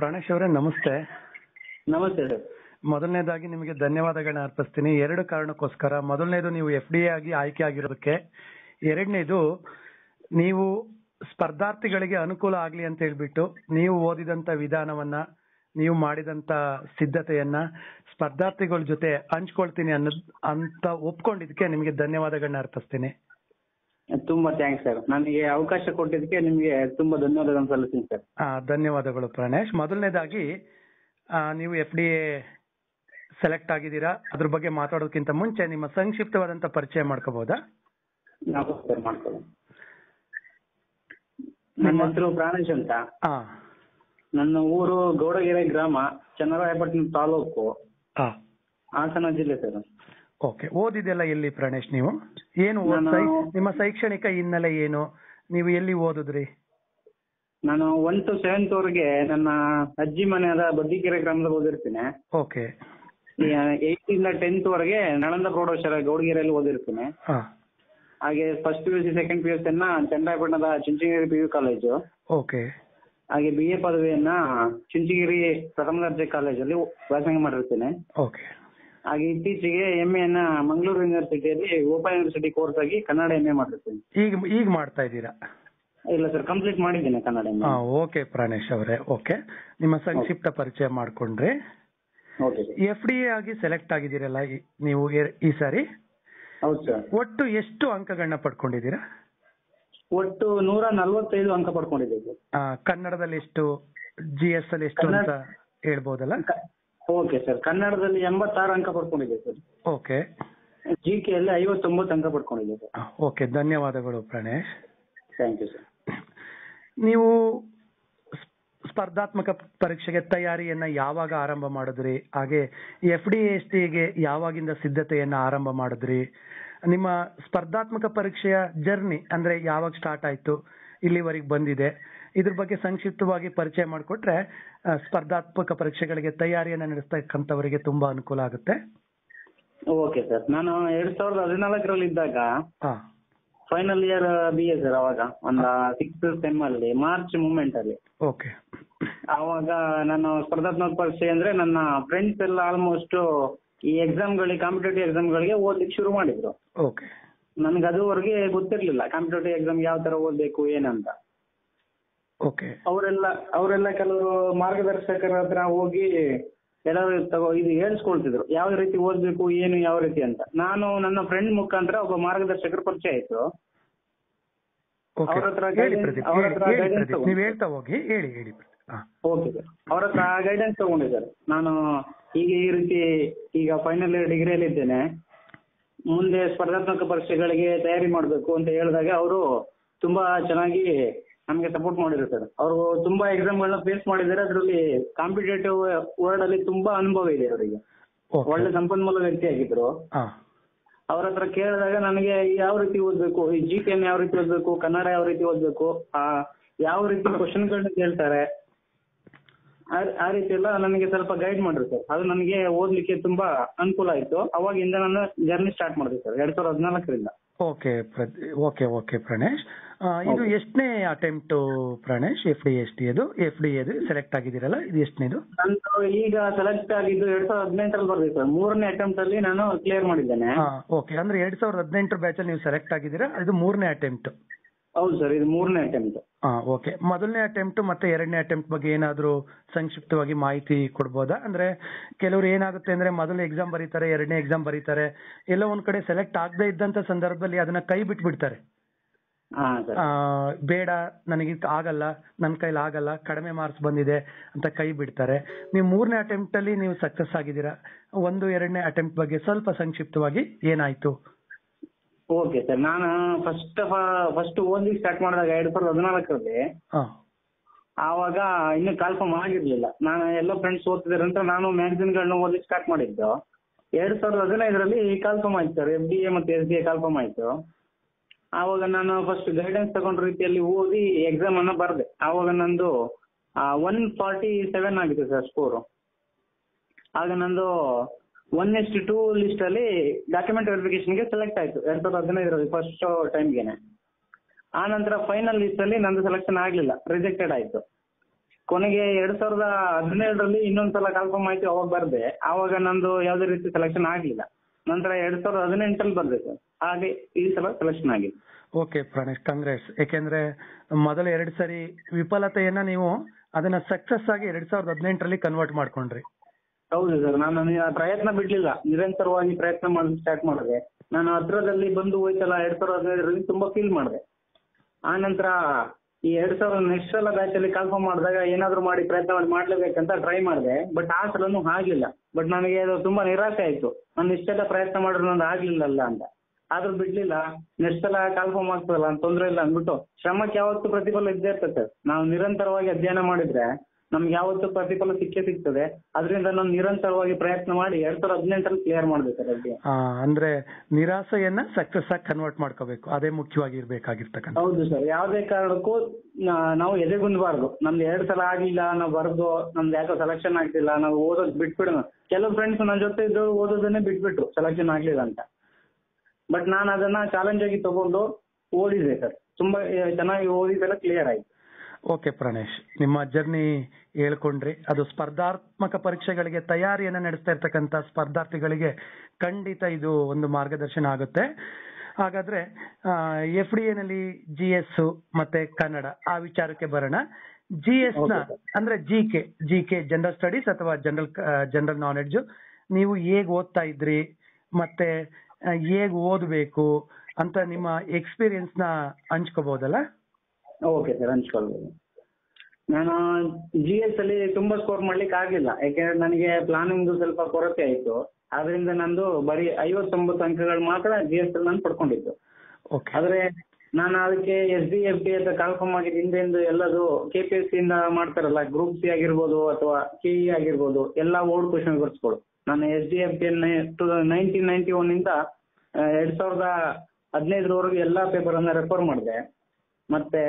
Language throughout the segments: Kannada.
ಪ್ರಾಣೇಶ್ ಅವರೇ ನಮಸ್ತೆ ನಮಸ್ತೆ ಸರ್ ಮೊದಲನೇದಾಗಿ ನಿಮಗೆ ಧನ್ಯವಾದಗಳನ್ನ ಅರ್ಪಿಸ್ತೀನಿ ಎರಡು ಕಾರಣಕ್ಕೋಸ್ಕರ ಮೊದಲನೇದು ನೀವು ಎಫ್ ಡಿ ಆಗಿ ಆಯ್ಕೆ ಆಗಿರೋದಕ್ಕೆ ಎರಡನೇದು ನೀವು ಸ್ಪರ್ಧಾರ್ಥಿಗಳಿಗೆ ಅನುಕೂಲ ಆಗ್ಲಿ ಅಂತ ಹೇಳ್ಬಿಟ್ಟು ನೀವು ಓದಿದಂತ ವಿಧಾನವನ್ನ ನೀವು ಮಾಡಿದಂತ ಸಿದ್ಧತೆಯನ್ನ ಸ್ಪರ್ಧಾರ್ಥಿಗಳ ಜೊತೆ ಹಂಚ್ಕೊಳ್ತೀನಿ ಅನ್ನೋದ್ ಅಂತ ಒಪ್ಕೊಂಡಿದ್ದಕ್ಕೆ ನಿಮಗೆ ಧನ್ಯವಾದಗಳನ್ನ ಅರ್ಪಿಸ್ತೀನಿ ತುಂಬಾ ಥ್ಯಾಂಕ್ಸ್ ಸರ್ ನನಗೆ ಅವಕಾಶ ಕೊಟ್ಟಿದ್ದಕ್ಕೆ ನಿಮಗೆ ತುಂಬಾ ಧನ್ಯವಾದಗಳನ್ನು ಸಲ್ಲಿಸ್ತೀನಿ ಸರ್ ಆ, ಧನ್ಯವಾದಗಳು ಪ್ರಾಣೇಶ್ ಮೊದಲನೇದಾಗಿ ಆ, ನೀವು ಎಫ್ ಡಿ ಎ ಸೆಲೆಕ್ಟ್ ಆಗಿದ್ದೀರಾ ಅದ್ರ ಬಗ್ಗೆ ಮಾತಾಡೋದಕ್ಕಿಂತ ಮುಂಚೆ ನಿಮ್ಮ ಸಂಕ್ಷಿಪ್ತವಾದಂತ ಪರಿಚಯ ಮಾಡ್ಕೋಬಹುದಾ ನಾವು ಸರ್ ಮಾಡ್ಕೊಳ್ಳಿ ನನ್ನ ಹೆಸರು ಪ್ರಾಣೇಶ್ ಅಂತ ಹಾ ನನ್ನ ಊರು ಗೌಡಗೆರೆ ಗ್ರಾಮ ಚನ್ನರಾಯಪಟ್ಟಣ ತಾಲೂಕು ಹಾ ಹಾಸನ ಜಿಲ್ಲೆ ಸರ್ ಓಕೆ ಓದಿದೆಲ್ಲ ಎಲ್ಲಿ ಪ್ರಾಣೇಶ್ ನೀವು ಏನು ಓದ್- ನಾನು- ಸೈ- ನಿಮ್ಮ ಶೈಕ್ಷಣಿಕ ಹಿನ್ನೆಲೆ ಏನು ನೀವು ಎಲ್ಲಿ ಓದಿದ್ರಿ ನಾನು ಒನ್ ಟು ಸೆವೆಂತ್ ವರೆಗೆ ನನ್ನ ಅಜ್ಜಿ ಮನೆಯಾದ ಬದ್ದಿಕೆರೆ ಗ್ರಾಮದಲ್ಲಿ ಓದಿರ್ತೀನಿ ಓಕೆ ಏಯ್ತ್ ಇಂದ ಟೆಂತ್ ವರೆಗೆ ನಳಂದ ಪ್ರೌಢಶಾಲೆ ಗೌಡಗೆರೆಯಲ್ಲಿ ಓದಿರ್ತೀನಿ ಹಾ ಹಾಗೆ first P U C second P U ಸಿಯನ್ನ ಚನ್ನರಾಯಪಟ್ಟಣದ Chunchanagiri P U college okay ಹಾಗೆ ಬಿ ಎ ಪದವಿಯನ್ನ ಚುಂಚಗಿರಿ ಪ್ರಥಮ ದರ್ಜೆ ಕಾಲೇಜಲ್ಲಿ ವ್ಯಾಸಂಗ ಮಾಡಿರ್ತೇನೆ ಓಕೆ ಹಾಗೆ ಇತ್ತೀಚೆಗೆ ಎಂ ಎನ್ನ ಮಂಗಳೂರು ಯೂನಿವರ್ಸಿಟಿಯಲ್ಲಿ ಓಪನ್ ಯೂನಿವರ್ಸಿಟಿ ಕೋರ್ಸ್ ಆಗಿ ಕನ್ನಡ ಎಂ ಎ ಮಾಡಿರ್ತೇನೆ ಈಗ ಈಗ ಮಾಡ್ತಾ ಇದ್ದೀರಾ ಇಲ್ಲ ಸರ್ ಕಂಪ್ಲೀಟ್ ಮಾಡಿದ್ದೇನೆ ಕನ್ನಡ ಎಂ ಹಾ ಓಕೆ ಪ್ರಾಣೇಶ್ ಅವರೇ ಓಕೆ ನಿಮ್ಮ ಸಂಕ್ಷಿಪ್ತ ಪರಿಚಯ ಮಾಡ್ಕೊಂಡ್ರಿ okay sir F D A ಆಗಿ ಸೆಲೆಕ್ಟ್ ಆಗಿದ್ದೀರಲ್ಲ ಈ- ನೀವು ಎ- ಈ ಸಾರಿ ಹೌದು ಸರ್ ಒಟ್ಟು ಎಷ್ಟು ಅಂಕಗಳನ್ನ ಪಡ್ಕೊಂಡಿದ್ದೀರಾ ಒಟ್ಟು ನೂರ ನಲ್ವತ್ತೈದು ಅಂಕ ಪಡ್ಕೊಂಡಿದ್ದೇವೆ ಸರ್ ಆ, ಕನ್ನಡದಲ್ಲಿ ಎಷ್ಟು ಜಿ ಎಸ್ ಅಲ್ಲಿ ಎಷ್ಟು ಅಂತ ಹೇಳ್ಬೋದಲ್ಲ ಓಕೆ ಸರ್ ಕನ್ನಡದಲ್ಲಿ ಎಂಬತ್ತಾರು ಅಂಕ ಪಡ್ಕೊಂಡಿದ್ದೇವೆ ಸರ್ ಓಕೆ ಜಿ ಕೆ ಅಲ್ಲಿ ಐವತ್ತೊಂಬತ್ತು ಅಂಕ ಪಡ್ಕೊಂಡಿದ್ದೇವೆ ಸರ್ ಓಕೆ ಧನ್ಯವಾದಗಳು ಪ್ರಾಣೇಶ್ ಥ್ಯಾಂಕ್ ಯು ಸರ್ ನೀವು ಸ್- ಸ್ಪರ್ಧಾತ್ಮಕ ಪರೀಕ್ಷೆಗೆ ತಯಾರಿಯನ್ನ ಯಾವಾಗ ಆರಂಭ ಮಾಡಿದ್ರಿ ಹಾಗೆ ಎಫ್ ಡಿ ಎಸ್ ಟಿಗೆ ಯಾವಾಗಿಂದ ಸಿದ್ಧತೆಯನ್ನ ಆರಂಭ ಮಾಡಿದ್ರಿ ನಿಮ್ಮ ಸ್ಪರ್ಧಾತ್ಮಕ ಪರೀಕ್ಷೆಯ ಜರ್ನಿ ಅಂದ್ರೆ ಯಾವಾಗ ಸ್ಟಾರ್ಟ್ ಆಯ್ತು ಇಲ್ಲಿವರೆಗೆ ಬಂದಿದೆ ಇದ್ರ ಬಗ್ಗೆ ಸಂಕ್ಷಿಪ್ತವಾಗಿ ಪರಿಚಯ ಮಾಡಿಕೊಟ್ರೆ ಆ, ಸ್ಪರ್ಧಾತ್ಮಕ ಪರೀಕ್ಷೆಗಳಿಗೆ ತಯಾರಿಯನ್ನ ನಡೆಸ್ತಕ್ಕಂಥವರಿಗೆ ತುಂಬಾ ಅನುಕೂಲ ಆಗುತ್ತೆ ಓಕೆ ಸರ್ ನಾನು ಎರಡ್ ಸಾವಿರದ ಹದಿನಾಲ್ಕರಲ್ಲಿ ಇದ್ದಾಗ ಹಾ final year B A sir ಅವಾಗ ಒಂದ ಸಿಕ್ಸ್ ಸೆಮ್ ಅಲ್ಲಿ ಮಾರ್ಚ್ ಮೂಮೆಂಟ್ ಅಲ್ಲಿ ಓಕೆ ಅವಾಗ ನಾನು ಸ್ಪರ್ಧಾತ್ಮಕ ಪರೀಕ್ಷೆ ಅಂದ್ರೆ ನನ್ನ ಫ್ರೆಂಡ್ಸ್ ಎಲ್ಲ ಆಲ್ಮೋಸ್ಟ್ ಈ ಎಕ್ಸಾಮ್ ಗಳಿಗೆ ಕಾಂಪಿಟೇಟಿವ್ ಎಕ್ಸಾಮ್ ಗಳಿಗೆ ಓದ್ಲಿಕ್ಕೆ ಶುರು ಮಾಡಿದ್ರು ಓಕೆ ನನ್ಗೆ ಅದುವರೆಗೆ ಗೊತ್ತಿರ್ಲಿಲ್ಲ ಕಾಂಪಿಟೇಟಿವ್ ಎಕ್ಸಾಮ್ ಯಾವ ತರ ಓದ್ಬೇಕು ಏನಂತ ಓಕೆ ಅವರೆಲ್ಲ ಅವರೆಲ್ಲ ಕೆಲವರು ಮಾರ್ಗದರ್ಶಕರ ಹತ್ರ ಹೋಗಿ ಎಲ್ಲರೂ ತಗೋ ಇದು ಹೇಳ್ಸ್ಕೊಳ್ತಿದ್ರು ಯಾವ ರೀತಿ ಓದ್ಬೇಕು ಏನು ಯಾವ ರೀತಿ ಅಂತ ನಾನು ನನ್ನ ಫ್ರೆಂಡ್ ಮುಖಾಂತರ ಒಬ್ಬ ಮಾರ್ಗದರ್ಶಕರ ಪರಿಚಯ ಆಯ್ತು ಓಕೆ ಅವ್ರ ಹತ್ರ ಹೇಳಿ guidance- ಪ್ರದೀಪ್ ಅವ್ರ ಹೇಳಿ ಹತ್ರ ಹೇಳಿ guidance ಪ್ರದೀಪ್ ತಗೊಂಡು. ನೀವು ಹೇಳ್ತಾ ಹೋಗಿ ಹೇಳಿ ಹೇಳಿ ಪ್ರದೀಪ್ ಹಾ ಓಕೆ ಸರ್ ಅವ್ರ ಹತ್ರ ಗೈಡೆನ್ಸ್ ತಗೊಂಡೆ ಸರ್ ನಾನು ಈಗ ಈ ರೀತಿ ಈಗ ಫೈನಲ್ ಇಯರ್ ಡಿಗ್ರಿಯಲ್ಲಿ ಇದ್ದೇನೆ ಮುಂದೆ ಸ್ಪರ್ಧಾತ್ಮಕ ಪರೀಕ್ಷೆಗಳಿಗೆ ತಯಾರಿ ಮಾಡಬೇಕು ಅಂತ ಹೇಳಿದಾಗ ಅವರು ತುಂಬಾ ಚೆನ್ನಾಗಿ ನಮಗೆ ಸಪೋರ್ಟ್ ಮಾಡಿದ್ರು ಸರ್ ಅವರು ತುಂಬಾ ಎಕ್ಸಾಮ್ಗಳನ್ನ ಫೇಸ್ ಮಾಡಿದ್ದಾರೆ ಅದರಲ್ಲಿ ಕಾಂಪಿಟೇಟಿವ್ ವರ್ಲ್ಡ್ ಅಲ್ಲಿ ತುಂಬಾ ಅನುಭವ ಇದೆ ಅವರಿಗೆ ಓಕೆ ಒಳ್ಳೆ ಸಂಪನ್ಮೂಲ ವ್ಯಕ್ತಿ ಆಗಿದ್ರು ಹಾ ಅವ್ರ ಹತ್ರ ಕೇಳಿದಾಗ ನನಗೆ ಯಾವ ರೀತಿ ಓದ್ಬೇಕು ಈ ಜಿ ಕೆ ಯಾವ ರೀತಿ ಓದ್ಬೇಕು ಕನ್ನಡ ಯಾವ ರೀತಿ ಓದ್ಬೇಕು ಆ ಯಾವ ರೀತಿ ಕ್ವಶನ್ಗಳನ್ನ ಕೇಳ್ತಾರೆ ಆ- ಆ ರೀತಿ ಎಲ್ಲ ನನಗೆ ಸ್ವಲ್ಪ ಗೈಡ್ ಮಾಡಿದ್ರು ಸರ್ ಅದು ನನಗೆ ಓದ್ಲಿಕ್ಕೆ ತುಂಬಾ ಅನುಕೂಲ ಆಯ್ತು ಅವಾಗಿಂದ ನಾನು ಜರ್ನಿ ಸ್ಟಾರ್ಟ್ ಮಾಡಿದೆ ಸರ್ ಎರಡ್ ಸಾವಿರದ ಹದಿನಾಲ್ಕರಿಂದ ಓಕೆ ಪ್ರದ್- ಓಕೆ ಓಕೆ ಪ್ರಣೇಶ್ ಆ, ಇದು Okay. ಎಷ್ಟನೇ attempt Pranesh F D S T ಅದು ಎಫ್ ಡಿ ಎದು ಸೆಲೆಕ್ಟ್ ಆಗಿದ್ದೀರಲ್ಲ ಇದು ಎಷ್ಟನೇದು ನಂದು ಈಗ ಸೆಲೆಕ್ಟ್ ಆಗಿದ್ದು ಎರಡ್ ಸಾವಿರದ ಹದಿನೆಂಟರಲ್ಲಿ ಬರ್ಬೇಕು ಸರ್ ಮೂರನೇ ಅಟೆಂಪ್ಟ್ ಅಲ್ಲಿ ನಾನು ಕ್ಲಿಯರ್ ಮಾಡಿದ್ದೇನೆ ಹಾ ಓಕೆ ಅಂದ್ರೆ ಎರಡ್ ಸಾವಿರದ ಹದಿನೆಂಟರ ಬ್ಯಾಚ್ ಅಲ್ಲಿ ನೀವು ಸೆಲೆಕ್ಟ್ ಆಗಿದ್ದೀರಾ ಇದು ಮೂರನೇ ಅಟೆಂಪ್ಟ್ ಹೌದು ಸರ್ ಇದು ಮೂರನೇ ಅಟೆಂಪ್ಟ್ ಹಾ ಓಕೆ ಮೊದಲನೇ ಅಟೆಂಪ್ಟ್ ಮತ್ತೆ ಎರಡನೇ ಅಟೆಂಪ್ಟ್ ಬಗ್ಗೆ ಏನಾದ್ರೂ ಸಂಕ್ಷಿಪ್ತವಾಗಿ ಮಾಹಿತಿ ಕೊಡ್ಬೋದಾ ಅಂದ್ರೆ ಕೆಲವರು ಏನಾಗುತ್ತೆ ಅಂದ್ರೆ ಮೊದಲು ಎಕ್ಸಾಮ್ ಬರೀತಾರೆ ಎರಡನೇ ಎಕ್ಸಾಮ್ ಬರೀತಾರೆ ಎಲ್ಲೋ ಒಂದ್ ಕಡೆ ಸೆಲೆಕ್ಟ್ ಆಗದೆ ಇದ್ದಂತ ಸಂದರ್ಭದಲ್ಲಿ ಅದನ್ನ ಕೈ ಬಿಟ್ಬಿಡ್ತಾರೆ ಹಾ ಸರ್ ಆ, ಬೇಡ ನನಗೆ ಇದು ಆಗಲ್ಲ ನನ್ನ ಕೈಲಿ ಆಗಲ್ಲ ಕಡಿಮೆ ಮಾರ್ಕ್ಸ್ ಬಂದಿದೆ ಅಂತ ಕೈ ಬಿಡ್ತಾರೆ ನೀವು ಮೂರನೇ ಅಟೆಂಪ್ಟ್ ಅಲ್ಲಿ ನೀವು ಸಕ್ಸಸ್ ಆಗಿದ್ದೀರಾ ಒಂದು ಎರಡನೇ ಅಟೆಂಪ್ಟ್ ಬಗ್ಗೆ ಸ್ವಲ್ಪ ಸಂಕ್ಷಿಪ್ತವಾಗಿ ಏನಾಯ್ತು ಓಕೆ ಸರ್ ನಾನು ಫಸ್ಟ್ ಫಸ್ಟ್ ಓದ್ಲಿಕ್ಕೆ ಸ್ಟಾರ್ಟ್ ಮಾಡಿದಾಗ ಎರಡ್ ಸಾವಿರದ ಹದಿನಾಲ್ಕರಲ್ಲಿ ಹಾ ಆವಾಗ ಇನ್ನು ಕಾಲ್ಫಾರ್ಮ್ ಆಗಿರ್ಲಿಲ್ಲ ನಾನು ಎಲ್ಲ ಫ್ರೆಂಡ್ಸ್ ಓದ್ತಿದ್ದಾರೆ ಅಂತ ನಾನು ಮ್ಯಾಗಝಿನ್ಗಳನ್ನ ಓದಲಿಕ್ಕೆ ಸ್ಟಾರ್ಟ್ ಮಾಡಿದ್ದು ಎರಡ್ ಸಾವಿರದ ಹದಿನೈದರಲ್ಲಿ ಕಾಲ್ಫಾರ್ಮ್ ಆಯ್ತು ಸರ್ ಎಫ್ ಡಿ ಎ ಮತ್ತೆ ಎಸ್ ಡಿ ಎ ಕಾಲ್ಫಾರ್ಮ್ ಆಯ್ತು ಆವಾಗ ನಾನು ಫಸ್ಟ್ ಗೈಡೆನ್ಸ್ ತಗೊಂಡ ರೀತಿಯಲ್ಲಿ ಓದಿ ಎಕ್ಸಾಮ್ ಅನ್ನ ಬರ್ದೆ ಆವಾಗ ನಂದು ಒನ್ ಫಾರ್ಟಿ ಸೆವೆನ್ ಆಗಿತ್ತು ಸರ್ ಸ್ಕೋರು ಆಗ ನಂದು ಒನ್ ಎಸ್ಟ್ ಟೂ ಲಿಸ್ಟ್ ಅಲ್ಲಿ ಡಾಕ್ಯುಮೆಂಟ್ ವೆರಿಫಿಕೇಶನ್ಗೆ ಸೆಲೆಕ್ಟ್ ಆಯ್ತು ಎರಡ್ ಸಾವಿರದ ಹದಿನೈದರಲ್ಲಿ ಫಸ್ಟ್ ಟೈಮ್ಗೆನೆ ಆ ನಂತರ ಫೈನಲ್ ಲಿಸ್ಟ್ ಅಲ್ಲಿ ನಂದು ಸೆಲೆಕ್ಷನ್ ಆಗ್ಲಿಲ್ಲ ರಿಜೆಕ್ಟೆಡ್ ಆಯ್ತು ಕೊನೆಗೆ ಎರಡ್ ಸಾವಿರದ ಹದಿನೇಳರಲ್ಲಿ ಇನ್ನೊಂದ್ಸಲ ಕನ್ಫರ್ಮ್ ಆಯ್ತು ಅವಾಗ ಬರ್ದೆ ಆವಾಗ ನಂದು ಯಾವ್ದೇ ರೀತಿ ಸೆಲೆಕ್ಷನ್ ಆಗ್ಲಿಲ್ಲ ನಂತರ ಎರಡ್ ಸಾವಿರದ ಹದಿನೆಂಟರಲ್ಲಿ ಬರ್ದೆ ಸರ್ ಹಾಗೆ ಈ ಸಲ ಸೆಲೆಕ್ಷನ್ ಆಗಿದೆ ಓಕೆ ಪ್ರಾಣೇಶ್ ಕಾಂಗ್ರೆಸ್ ಯಾಕೆಂದ್ರೆ ಮೊದಲ ಎರಡ್ ಸರಿ ವಿಫಲತೆಯನ್ನ ನೀವು ಅದನ್ನ ಸಕ್ಸಸ್ ಆಗಿ ಎರಡ್ ಸಾವಿರದ ಹದಿನೆಂಟರಲ್ಲಿ ಕನ್ವರ್ಟ್ ಮಾಡ್ಕೊಂಡ್ರಿ ಹೌದು ಸರ್ ನಾನು ನನಗೆ ಆ ಪ್ರಯತ್ನ ಬಿಡ್ಲಿಲ್ಲ ನಿರಂತರವಾಗಿ ಪ್ರಯತ್ನ ಮಾಡಲು ಸ್ಟಾರ್ಟ್ ಮಾಡಿದೆ ನಾನು ಹತ್ರದಲ್ಲಿ ಬಂದು ಹೋಯ್ತಲ್ಲ ಎರಡ್ ಸಾವಿರದ ಹದಿನೈದರಲ್ಲಿ ತುಂಬಾ ಫೀಲ್ ಮಾಡಿದೆ ಆ ನಂತರ ಈ ಎರಡ್ ಸಾವಿರದ ನೆಕ್ಸ್ಟ್ ಸಲ ಬ್ಯಾಚ್ ಅಲ್ಲಿ ಕನ್ಫರ್ಮ್ ಮಾಡಿದಾಗ ಏನಾದ್ರು ಮಾಡಿ ಪ್ರಯತ್ನ ಮಾಡಿ ಮಾಡ್ಲೇಬೇಕಂತ ಟ್ರೈ ಮಾಡಿದೆ ಬಟ್ ಆ ಸಲನೂ ಆಗ್ಲಿಲ್ಲ ಬಟ್ ನನಗೆ ಅದು ತುಂಬಾ ನಿರಾಸೆ ಆಯ್ತು ನಾನು ಇಷ್ಟೆಲ್ಲ ಪ್ರಯತ್ನ ಮಾಡಿದ್ರು ನಂದು ಆಗ್ಲಿಲ್ಲಲ್ಲ ಅಂತ ಆದ್ರೂ ಬಿಡ್ಲಿಲ್ಲ ನೆಕ್ಸ್ಟ್ ಸಲ ಕನ್ಫರ್ಮ್ ಆಗ್ತದಲ್ಲ ಅಂತ ತೊಂದ್ರೆ ಇಲ್ಲ ಅಂದ್ಬಿಟ್ಟು ಶ್ರಮಕ್ಕೆ ಯಾವತ್ತೂ ಪ್ರತಿಫಲ ಇದ್ದೇ ಇರ್ತದೆ ಸರ್ ನಾವು ನಿರಂತರವಾಗಿ ಅಧ್ಯಯನ ಮಾಡಿದ್ರೆ ನಮ್ಗೆ ಯಾವತ್ತೂ ಪ್ರತಿಫಲ ಸಿಕ್ಕೇ ಸಿಗ್ತದೆ ಅದರಿಂದ ನಾನು ನಿರಂತರವಾಗಿ ಪ್ರಯತ್ನ ಮಾಡಿ ಎರಡ್ ಸಾವಿರದ ಹದಿನೆಂಟರಲ್ಲಿ ಕ್ಲಿಯರ್ ಮಾಡಿದೆ ಸರ್ ಅಧ್ಯಯನ ಆ, ಅಂದ್ರೆ ನಿರಾಸೆಯನ್ನ ಸಕ್ಸಸ್ ಆಗಿ ಕನ್ವರ್ಟ್ ಮಾಡ್ಕೋಬೇಕು ಅದೇ ಮುಖ್ಯವಾಗಿ ಇರ್ಬೇಕಾಗಿರ್ತಕ್ಕಂಥ ಹೌದು ಸರ್ ಯಾವುದೇ ಕಾರಣಕ್ಕೂ ನಾ- ನಾವು ಎದೆಗುಂದಬಾರ್ದು ನಮ್ದು ಎರಡ್ ಸಲ ಆಗ್ಲಿಲ್ಲ ನಾವು ಬರ್ದು ನಮ್ದು ಯಾಕೋ ಸೆಲೆಕ್ಷನ್ ಆಗ್ತಿಲ್ಲ ನಾವು ಓದೋದು ಬಿಟ್ಬಿಡೋಣ ಕೆಲವು ಫ್ರೆಂಡ್ಸ್ ನನ್ನ ಜೊತೆ ಇದ್ದು ಓದೋದನ್ನೇ ಬಿಟ್ಬಿಟ್ರು ಸೆಲೆಕ್ಷನ್ ಆಗ್ಲಿಲ್ಲ ಅಂತ ಬಟ್ ನಾನು ಅದನ್ನ ಚಾಲೆಂಜ್ ಆಗಿ ತಗೊಂಡು ಓದಿದೆ ಸರ್ ತುಂಬಾ ಆ, ಚೆನ್ನಾಗಿ ಓದಿದೆಲ್ಲ ಕ್ಲಿಯರ್ ಆಯ್ತು ಓಕೆ ಪ್ರಾಣೇಶ್ ನಿಮ್ಮ ಜರ್ನಿ ಹೇಳ್ಕೊಂಡ್ರಿ ಅದು ಸ್ಪರ್ಧಾತ್ಮಕ ಪರೀಕ್ಷೆಗಳಿಗೆ ತಯಾರಿಯನ್ನ ನಡೆಸ್ತಾ ಇರ್ತಕ್ಕಂಥ ಸ್ಪರ್ಧಾರ್ಥಿಗಳಿಗೆ ಖಂಡಿತ ಇದು ಒಂದು ಮಾರ್ಗದರ್ಶನ ಆಗುತ್ತೆ ಹಾಗಾದ್ರೆ ಎಫ್ ಡಿ ನಲ್ಲಿ ಜಿ ಎಸ್ ಮತ್ತೆ ಕನ್ನಡ ಆ ವಿಚಾರಕ್ಕೆ ಬರೋಣ ಜಿ ಎಸ್ ನ Okay, sir. ಅಂದ್ರೆ G K G K general studies ಅಥವಾ ಜನರಲ್ ಜನರಲ್ ನಾಲೆಡ್ಜ್ ನೀವು ಹೇಗ್ ಓದ್ತಾ ಇದ್ರಿ ಮತ್ತೆ ಆ, ಹೇಗ್ ಓದ್ಬೇಕು ಅಂತ ನಿಮ್ಮ ಎಕ್ಸ್ಪೀರಿಯನ್ಸ್ ನ ಹಂಚ್ಕೋಬಹುದಲ್ಲ ಓಕೆ ಸರ್ ಹಂಚ್ಕೊಳ್ಬೋದು ನಾನು ಜಿ ಎಸ್ ಅಲ್ಲಿ ತುಂಬಾ ಸ್ಕೋರ್ ಮಾಡ್ಲಿಕ್ಕೆ ಆಗ್ಲಿಲ್ಲ ಯಾಕೆಂದ್ರೆ ನನಗೆ ಪ್ಲಾನಿಂಗ್ ಸ್ವಲ್ಪ ಕೊರತೆ ಆಯ್ತು ಆದ್ರಿಂದ ನಂದು ಬರೀ ಐವತ್ತೊಂಬತ್ತು ಅಂಕಗಳು ಮಾತ್ರ ಜಿ ಎಸ್ ಅಲ್ಲಿ ನಾನು ಪಡ್ಕೊಂಡಿದ್ದು ಓಕೆ ಆದ್ರೆ ನಾನು ಅದಕ್ಕೆ ಎಸ್ ಡಿ ಎಫ್ ಡಿ ಅಂತ ಕನ್ಫರ್ಮ್ ಆಗಿ ಹಿಂದೆಂದು ಎಲ್ಲದು ಕೆ ಪಿ ಎಸ್ ಸಿ ಇಂದ ಮಾಡ್ತಾರಲ್ಲ ಗ್ರೂಪ್ ಸಿ ಆಗಿರ್ಬೋದು ಅಥವಾ ಕೆ ಇ ಆಗಿರ್ಬೋದು ಎಲ್ಲ ಓಲ್ಡ್ ಕ್ವಶನ್ ಪೇಪರ್ಸ್ಗಳು ನಾನು S D F D to nineteen ninety one ಇಂದ ಆ, ಎರಡ್ ಸಾವಿರದ ಹದಿನೈದರವರೆಗೆ ಎಲ್ಲಾ ಪೇಪರ್ ಅನ್ನ ರೆಫರ್ ಮಾಡಿದೆ ಮತ್ತೆ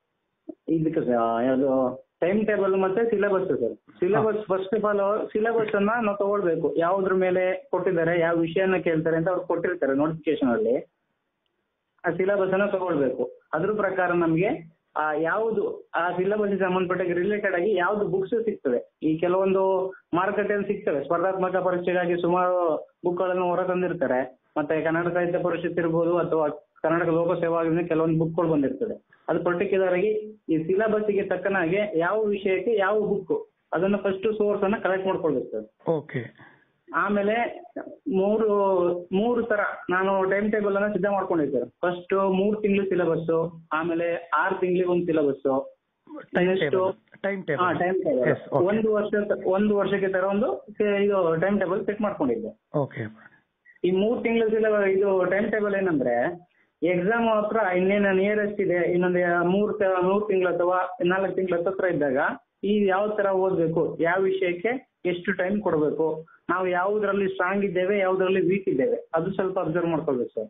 ಇದಕ್ಕೆ ಸ- ಯಾವುದು ಟೈಮ್ ಟೇಬಲ್ ಮತ್ತೆ syllabus sir syllabus first of all syllabus ಅನ್ನ ನಾವು ತಗೊಳ್ಬೇಕು ಯಾವ್ದ್ರ ಮೇಲೆ ಕೊಟ್ಟಿದ್ದಾರೆ ಯಾವ ವಿಷಯನ ಕೇಳ್ತಾರೆ ಅಂತ ಅವ್ರು ಕೊಟ್ಟಿರ್ತಾರೆ ನೋಟಿಫಿಕೇಶನ್ ಅಲ್ಲಿ ಆ ಸಿಲೆಬಸ್ ಅನ್ನ ತಗೊಳ್ಬೇಕು ಅದ್ರ ಪ್ರಕಾರ ನಮ್ಗೆ ಆ ಯಾವುದು ಆ ಸಿಲೆಬಸ್ ಸಂಬಂಧಪಟ್ಟ ರಿಲೇಟೆಡ್ ಆಗಿ ಯಾವ್ದು ಬುಕ್ಸ್ ಸಿಗ್ತದೆ ಈ ಕೆಲವೊಂದು ಮಾರುಕಟ್ಟೆಯಲ್ಲಿ ಸಿಗ್ತವೆ ಸ್ಪರ್ಧಾತ್ಮಕ ಪರೀಕ್ಷೆಗಾಗಿ ಸುಮಾರು ಬುಕ್ಗಳನ್ನು ಹೊರ ತಂದಿರ್ತಾರೆ ಮತ್ತೆ ಕನ್ನಡ ಸಾಹಿತ್ಯ ಪರಿಷತ್ ಇರ್ಬೋದು ಅಥವಾ ಕರ್ನಾಟಕ ಲೋಕಸೇವಾ ಆಯೋಗದಿಂದ ಕೆಲವೊಂದು ಬುಕ್ಗಳು ಬಂದಿರ್ತದೆ ಅದು ಪರ್ಟಿಕ್ಯುಲರ್ ಆಗಿ ಈ ಸಿಲೆಬಸ್ ಗೆ ತಕ್ಕನಾಗೆ ಯಾವ ವಿಷಯಕ್ಕೆ ಯಾವ ಬುಕ್ ಅದನ್ನ ಫಸ್ಟ್ ಸೋರ್ಸ್ ಅನ್ನ ಕಲೆಕ್ಟ್ ಮಾಡ್ಕೊಳ್ಬೇಕು ಸರ್ ಓಕೆ ಆಮೇಲೆ ಮೂರು ಮೂರು ತರ ನಾನು ಟೈಮ್ ಟೇಬಲ್ ಅನ್ನ ಸಿದ್ಧ ಮಾಡ್ಕೊಂಡಿದ್ದೆ ಫಸ್ಟ್ ಮೂರ್ ತಿಂಗಳು ಸಿಲೆಬಸ್ ಆಮೇಲೆ ಆರು ತಿಂಗಳಿಗೆ ಒಂದು syllabus time Next- table time ಹಾ table time table Yes, okay. ಒಂದು ವರ್ಷ ಒಂದು ವರ್ಷಕ್ಕೆ ತರ ಒಂದು ಸ- ಇದು ಟೈಮ್ ಟೇಬಲ್ ಸೆಟ್ ಮಾಡ್ಕೊಂಡಿದ್ದೆ ಓಕೆ ಈ ಮೂರ್ ತಿಂಗಳು ಸಿಲೆಬಸ್ ಇದು ಟೈಮ್ ಟೇಬಲ್ ಏನಂದ್ರೆ ಎಕ್ಸಾಮ್ ಹತ್ರ ಇನ್ನೇನು ನಿಯರೆಸ್ಟ್ ಇದೆ ಇನ್ನೊಂದು ಮೂರ್ ತ- ಮೂರ್ ತಿಂಗಳು ಅಥವಾ ನಾಲ್ಕು ತಿಂಗಳ ಹತ್ರ ಇದ್ದಾಗ ಈ ಯಾವ ತರ ಓದ್ಬೇಕು ಯಾವ ವಿಷಯಕ್ಕೆ ಎಷ್ಟು ಟೈಮ್ ಕೊಡಬೇಕು ನಾವು ಯಾವುದ್ರಲ್ಲಿ ಸ್ಟ್ರಾಂಗ್ ಇದ್ದೇವೆ ಯಾವುದ್ರಲ್ಲಿ ವೀಕ್ ಇದ್ದೇವೆ ಅದು ಸ್ವಲ್ಪ ಅಬ್ಸರ್ವ್ ಮಾಡ್ಕೊಳ್ಬೇಕು ಸರ್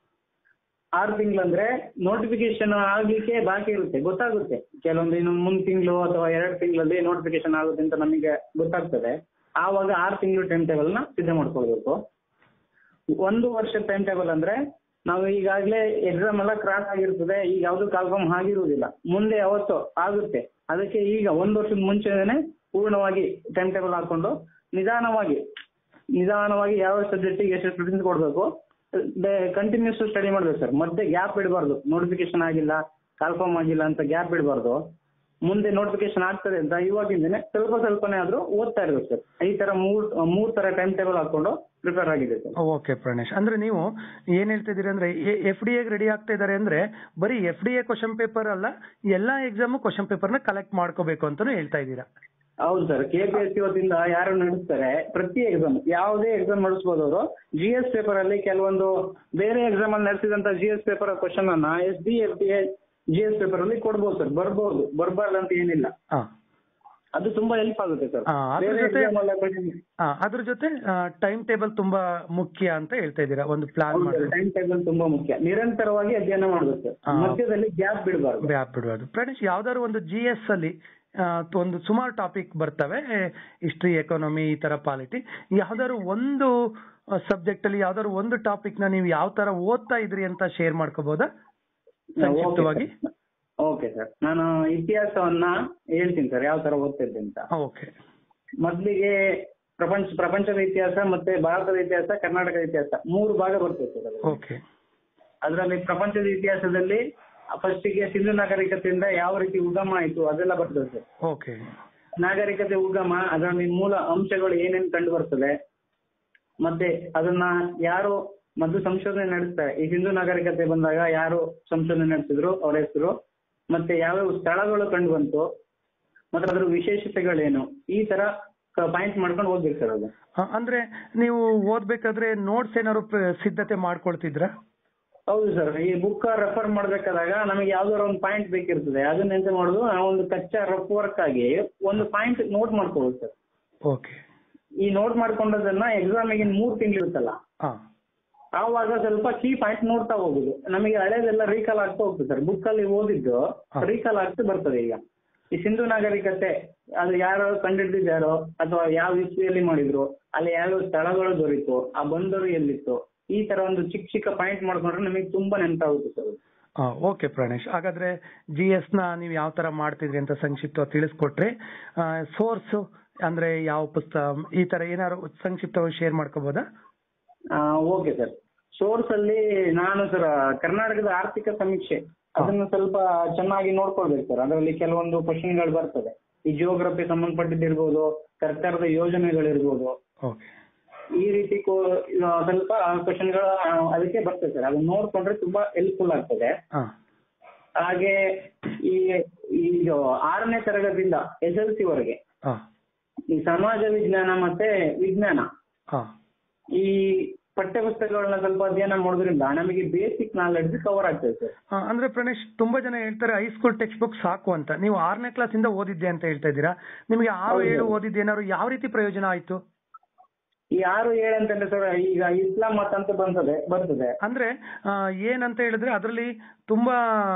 ಆರು ತಿಂಗಳಂದ್ರೆ ನೋಟಿಫಿಕೇಶನ್ ಆಗ್ಲಿಕ್ಕೆ ಬಾಕಿ ಇರುತ್ತೆ ಗೊತ್ತಾಗುತ್ತೆ ಕೆಲವೊಂದು ಇನ್ನು ಮುಂದ್ ತಿಂಗಳು ಅಥವಾ ಎರಡು ತಿಂಗಳಲ್ಲಿ ನೋಟಿಫಿಕೇಶನ್ ಆಗುತ್ತೆ ಅಂತ ನಮಗೆ ಗೊತ್ತಾಗ್ತದೆ ಆವಾಗ ಆರು ತಿಂಗಳು ಟೈಮ್ ಟೇಬಲ್ ನ ಸಿದ್ಧ ಮಾಡ್ಕೊಳ್ಬೇಕು ಒಂದು ವರ್ಷ ಟೈಮ್ ಟೇಬಲ್ ಅಂದ್ರೆ ನಾವು ಈಗಾಗಲೇ ಎಕ್ಸಾಮ್ ಎಲ್ಲ ಕ್ರಾಸ್ ಆಗಿರ್ತದೆ ಈಗ ಯಾವ್ದು ಕನ್ಫರ್ಮ್ ಆಗಿರುವುದಿಲ್ಲ ಮುಂದೆ ಯಾವತ್ತೋ ಆಗುತ್ತೆ ಅದಕ್ಕೆ ಈಗ ಒಂದು ವರ್ಷದ ಮುಂಚೆನೆ ಪೂರ್ಣವಾಗಿ ಟೈಮ್ ಟೇಬಲ್ ಹಾಕೊಂಡು ನಿಧಾನವಾಗಿ ನಿಧಾನವಾಗಿ ಯಾವ ಸಬ್ಜೆಕ್ಟಿಗೆ ಎಷ್ಟು ಸ್ಟೂಡೆಂಟ್ ಕೊಡಬೇಕು ಕಂಟಿನ್ಯೂಸ್ ಸ್ಟಡಿ ಮಾಡ್ಬೇಕು ಸರ್ ಮತ್ತೆ ಗ್ಯಾಪ್ ಇಡಬಾರ್ದು ನೋಟಿಫಿಕೇಶನ್ ಆಗಿಲ್ಲ ಕನ್ಫರ್ಮ್ ಆಗಿಲ್ಲ ಅಂತ ಗ್ಯಾಪ್ ಇಡಬಾರ್ದು ಮುಂದೆ ನೋಟಿಫಿಕೇಶನ್ ಆಗ್ತದೆ ಅಂತ ಇವಾಗಿಂದನೇ ಸ್ವಲ್ಪ ಸ್ವಲ್ಪನೇ ಆದ್ರೂ ಓದ್ತಾ ಇರ್ಬೇಕು ಸರ್ ಈ ತರ ಮೂರ್ ಮೂರ್ ತರ ಟೈಮ್ ಟೇಬಲ್ ಹಾಕೊಂಡು ಪ್ರಿಪೇರ್ ಆಗಿದೆ ಸರ್ ಓಕೆ ಪ್ರಣೇಶ್ ಅಂದ್ರೆ ನೀವು ಏನ್ ಹೇಳ್ತಿದ್ದೀರಿ ಅಂದ್ರೆ ಎಫ್ ಡಿ ರೆಡಿ ಆಗ್ತಾ ಇದಾರೆ ಅಂದ್ರೆ ಬರೀ F D A question paper ಅಲ್ಲ ಎಲ್ಲಾ ಎಕ್ಸಾಮ್ ಕ್ವಶನ್ ಪೇಪರ್ ನ ಕಲೆಕ್ಟ್ ಮಾಡ್ಕೋಬೇಕು ಅಂತಾನು ಹೇಳ್ತಾ ಇದ್ದೀರಾ ಹೌದು sir K P S C ವತಿಯಿಂದ ಯಾರು ನಡೆಸ್ತಾರೆ ಪ್ರತಿ ಎಕ್ಸಾಮ್ ಯಾವುದೇ ಎಕ್ಸಾಮ್ ನಡೆಸಬಹುದು ಅವರು ಜಿ ಎಸ್ ಪೇಪರ್ ಅಲ್ಲಿ ಕೆಲವೊಂದು ಬೇರೆ ಎಕ್ಸಾಮ್ ಅಲ್ಲಿ ನಡೆಸಿದಂತ ಜಿ ಎಸ್ ಪೇಪರ್ ಕ್ವಶನ್ ಅನ್ನ S D F T G S paper ಅಲ್ಲಿ ಕೊಡ್ಬೋದು ಸರ್ ಬರ್ಬೋದು ಬರ್ಬಾರ್ದು ಅಂತ ಏನಿಲ್ಲ ಹಾ ಅದು ತುಂಬಾ ಹೆಲ್ಪ್ ಆಗುತ್ತೆ ಸರ್ ಆ, ಅದ್ರ ಬೇರೆ ಜೊತೆ- exam ಅಲ್ಲ question- ಆ, ಅದ್ರ ಜೊತೆ ಟೈಮ್ ಟೇಬಲ್ ತುಂಬಾ ಮುಖ್ಯ ಅಂತ ಹೇಳ್ತಾ ಇದ್ದೀರಾ ಒಂದು ಪ್ಲಾನ್ ಹೌದು ಮಾಡಿ ಟೈಮ್ ಟೇಬಲ್ ತುಂಬಾ ಮುಖ್ಯ ನಿರಂತರವಾಗಿ ಅಧ್ಯಯನ ಮಾಡ್ಬೇಕು ಸರ್ ಆ. ಮಧ್ಯದಲ್ಲಿ ಗ್ಯಾಪ್ ಬಿಡಬಾರ್ದು ಬ್ಯಾಪ್ ಬಿಡಬಾರ್ದು ಪ್ರಣೇಶ್ ಯಾವ್ದಾದ್ರು ಒಂದು ಜಿ ಎಸ್ ಅಲ್ಲಿ ಆ, ಒಂದು ಸುಮಾರು ಟಾಪಿಕ್ ಬರ್ತವೆ ಹಿಸ್ಟ್ರಿ ಎಕಾನಮಿ ಈ ತರ ಪಾಲಿಟಿ ಯಾವ್ದಾದ್ರು ಒಂದು ಸಬ್ಜೆಕ್ಟ್ ಅಲ್ಲಿ ಯಾವ್ದಾದ್ರು ಒಂದು ಟಾಪಿಕ್ ನ ನೀವು ಯಾವ ತರ ಓದ್ತಾ ಇದ್ರಿ ಅಂತ ಶೇರ್ ಮಾಡ್ಕೋಬಹುದಾ ಸಂಕ್ಷಿಪ್ತವಾಗಿ ಓಕೆ ಸರ್ ನಾನು ಇತಿಹಾಸವನ್ನ ಹೇಳ್ತೀನಿ ಸರ್ ಯಾವ ತರ ಓದ್ತಿದ್ದೆ ಅಂತ ಓಕೆ ಮೊದಲಿಗೆ ಪ್ರಪಂಚ ಪ್ರಪಂಚದ ಇತಿಹಾಸ ಮತ್ತೆ ಭಾರತದ ಇತಿಹಾಸ ಕರ್ನಾಟಕದ ಇತಿಹಾಸ ಮೂರು ಭಾಗ ಬರ್ತದೆ ಸರ್ ಅದು. ಓಕೆ ಅದರಲ್ಲಿ ಪ್ರಪಂಚದ ಇತಿಹಾಸದಲ್ಲಿ ಫಸ್ಟಿಗೆ ಸಿಂಧು ನಾಗರಿಕತೆಯಿಂದ ಯಾವ ರೀತಿ ಉಗಮ ಆಯಿತು ಅದೆಲ್ಲ ಬರ್ತದೆ ಸರ್ ಓಕೆ ನಾಗರಿಕತೆ ಉಗಮ ಅದರಲ್ಲಿ ಮೂಲ ಅಂಶಗಳು ಏನೇನು ಕಂಡು ಬರ್ತದೆ ಮತ್ತೆ ಅದನ್ನ ಯಾರು ಮೊದಲು ಸಂಶೋಧನೆ ನಡೆಸ್ತಾರೆ ಈ ಹಿಂದೂ ನಾಗರಿಕತೆ ಬಂದಾಗ ಯಾರು ಸಂಶೋಧನೆ ನಡೆಸಿದ್ರು ಅವ್ರ ಹೆಸರು ಮತ್ತೆ ಯಾವ್ಯಾವ ಸ್ಥಳಗಳು ಕಂಡು ಬಂತು ಮತ್ತೆ ಅದ್ರ ವಿಶೇಷತೆಗಳೇನು ಈ ತರ ಪಾಯಿಂಟ್ ಮಾಡ್ಕೊಂಡು ಓದ್ಬೇಕು ಸರ್ ಅದು ಆ, ಅಂದ್ರೆ ನೀವು ಓದ್ಬೇಕಾದ್ರೆ ನೋಟ್ಸ್ ಏನಾದ್ರು ಪ್ರ- ಸಿದ್ಧತೆ ಮಾಡ್ಕೊಳ್ತಿದ್ರಾ ಹೌದು ಸರ್ ಈ ಬುಕ್ ರೆಫರ್ ಮಾಡ್ಬೇಕಾದಾಗ ನಮಗೆ ಯಾವ್ದಾರ ಒಂದು ಪಾಯಿಂಟ್ ಬೇಕಿರ್ತದೆ ಅದನ್ನ ಎಂತ ಮಾಡುದು ನಾವು ಒಂದು ಕಚ್ಚಾ ರಫ್ ವರ್ಕ್ ಆಗಿ ಒಂದು ಪಾಯಿಂಟ್ ನೋಟ್ ಮಾಡ್ಕೊಳ್ಳೋದು ಸರ್ ಓಕೆ ಈ ನೋಟ್ ಮಾಡ್ಕೊಂಡದನ್ನ ಎಕ್ಸಾಮಿಗೆ ಮೂರ್ ತಿಂಗಳು ಇರುತ್ತಲ್ಲ ಹಾ ಆವಾಗ ಸ್ವಲ್ಪ ಕೀ ಪಾಯಿಂಟ್ ನೋಡ್ತಾ ಹೋಗುದು ನಮಗೆ ಹಳೇದೆಲ್ಲ ರೀಕಾಲ್ ಆಗ್ತಾ ಹೋಗ್ತದೆ ಸರ್ ಬುಕ್ ಅಲ್ಲಿ ಓದಿದ್ದು ಹಾ. ರೀಕಾಲ್ ಆಗ್ತಾ ಬರ್ತದೆ ಈಗ ಈ ಸಿಂಧು ನಾಗರಿಕತೆ ಅದು ಯಾರು ಕಂಡಿಡ್ದಿದ್ದಾರೋ ಅಥವಾ ಯಾವ ಇಸ್ವಿಯಲ್ಲಿ ಮಾಡಿದ್ರು ಅಲ್ಲಿ ಯಾವ್ಯಾವ ಸ್ಥಳಗಳು ದೊರೀತು ಆ ಬಂದರು ಎಲ್ಲಿತ್ತು ಈ ತರ ಒಂದು ಚಿಕ್ಕ ಚಿಕ್ಕ ಪಾಯಿಂಟ್ ಮಾಡ್ಕೊಂಡ್ರೆ ನಮಗೆ ತುಂಬಾ ನೆನಪಾಗುತ್ತೆ ಸರ್ ಆ, ಓಕೆ ಪ್ರಾಣೇಶ್ ಹಾಗಾದ್ರೆ ಜಿ ಎಸ್ ನ ನೀವು ಯಾವ ತರ ಮಾಡ್ತಿದ್ರಿ ಅಂತ ಸಂಕ್ಷಿಪ್ತವಾಗಿ ತಿಳಿಸ್ಕೊಟ್ರಿ ಸೋರ್ಸ್ ಅಂದ್ರೆ ಯಾವ ಪುಸ್ತಕ ಈ ತರ ಏನಾದ್ರು ಸಂಕ್ಷಿಪ್ತವಾಗಿ ಶೇರ್ ಮಾಡ್ಕೋಬಹುದಾ ಓಕೆ ಸರ್ ಸೋರ್ಸ್ ಅಲ್ಲಿ ನಾನು ಸರ್ ಕರ್ನಾಟಕದ ಆರ್ಥಿಕ ಸಮೀಕ್ಷೆ ಅದನ್ನು ಸ್ವಲ್ಪ ಚೆನ್ನಾಗಿ ನೋಡ್ಕೊಳ್ಬೇಕು ಸರ್ ಅದರಲ್ಲಿ ಕೆಲವೊಂದು ಕ್ವಶನ್ಗಳು ಬರ್ತದೆ ಈ ಜಿಯೋಗ್ರಫಿ ಸಂಬಂಧಪಟ್ಟಿದ್ದಿರ್ಬೋದು ಸರ್ಕಾರದ ಯೋಜನೆಗಳಿರ್ಬೋದು ಓಕೆ ಈ ರೀತಿ ಕೋ- ಇದು ಸ್ವಲ್ಪ ಕ್ವಶನ್ಗಳು ಅದಕ್ಕೆ ಬರ್ತದೆ ಸರ್ ಅದನ್ನ ನೋಡ್ಕೊಂಡ್ರೆ ತುಂಬಾ ಹೆಲ್ಪ್ಫುಲ್ ಆಗ್ತದೆ ಹಾ ಹಾಗೆ ಈ ಈಗ ಆರನೇ ತರಗತಿಯಿಂದ ಎಸ್ ಎಲ್ ಸಿ ವರೆಗೆ ಹಾ ಈ ಸಮಾಜ ವಿಜ್ಞಾನ ಮತ್ತೆ ವಿಜ್ಞಾನ ಹಾ ಈ ಪಠ್ಯಪುಸ್ತಕಗಳನ್ನ ಸ್ವಲ್ಪ ಅಧ್ಯಯನ ಮಾಡೋದ್ರಿಂದ ನಮಗೆ ಬೇಸಿಕ್ ನಾಲೆಡ್ಜ್ ಕವರ್ ಆಗ್ತದೆ ಸರ್ ಆ, ಅಂದ್ರೆ ಪ್ರಣೇಶ್ ತುಂಬಾ ಜನ ಹೇಳ್ತಾರೆ ಹೈಸ್ಕೂಲ್ ಟೆಕ್ಸ್ಟ್ ಬುಕ್ ಸಾಕು ಅಂತ ನೀವು ಆರನೇ ಕ್ಲಾಸ್ ಇಂದ ಓದಿದ್ದೆ ಅಂತ ಹೇಳ್ತಾ ಇದ್ದೀರಾ ನಿಮಗೆ ಆರು ಹೌದು. ಏಳು ಓದಿದ್ದೆ ಏನಾದ್ರು ಯಾವ ರೀತಿ ಪ್ರಯೋಜನ ಆಯ್ತು ಈ ಆರು ಏಳು ಅಂತಂದ್ರೆ ಸರ್ ಈಗ ಇಸ್ಲಾಂ ಮತ ಅಂತ ಬಂತದೆ ಬರ್ತದೆ ಅಂದ್ರೆ ಆ, ಏನಂತ ಹೇಳಿದ್ರೆ ಅದರಲ್ಲಿ ತುಂಬಾ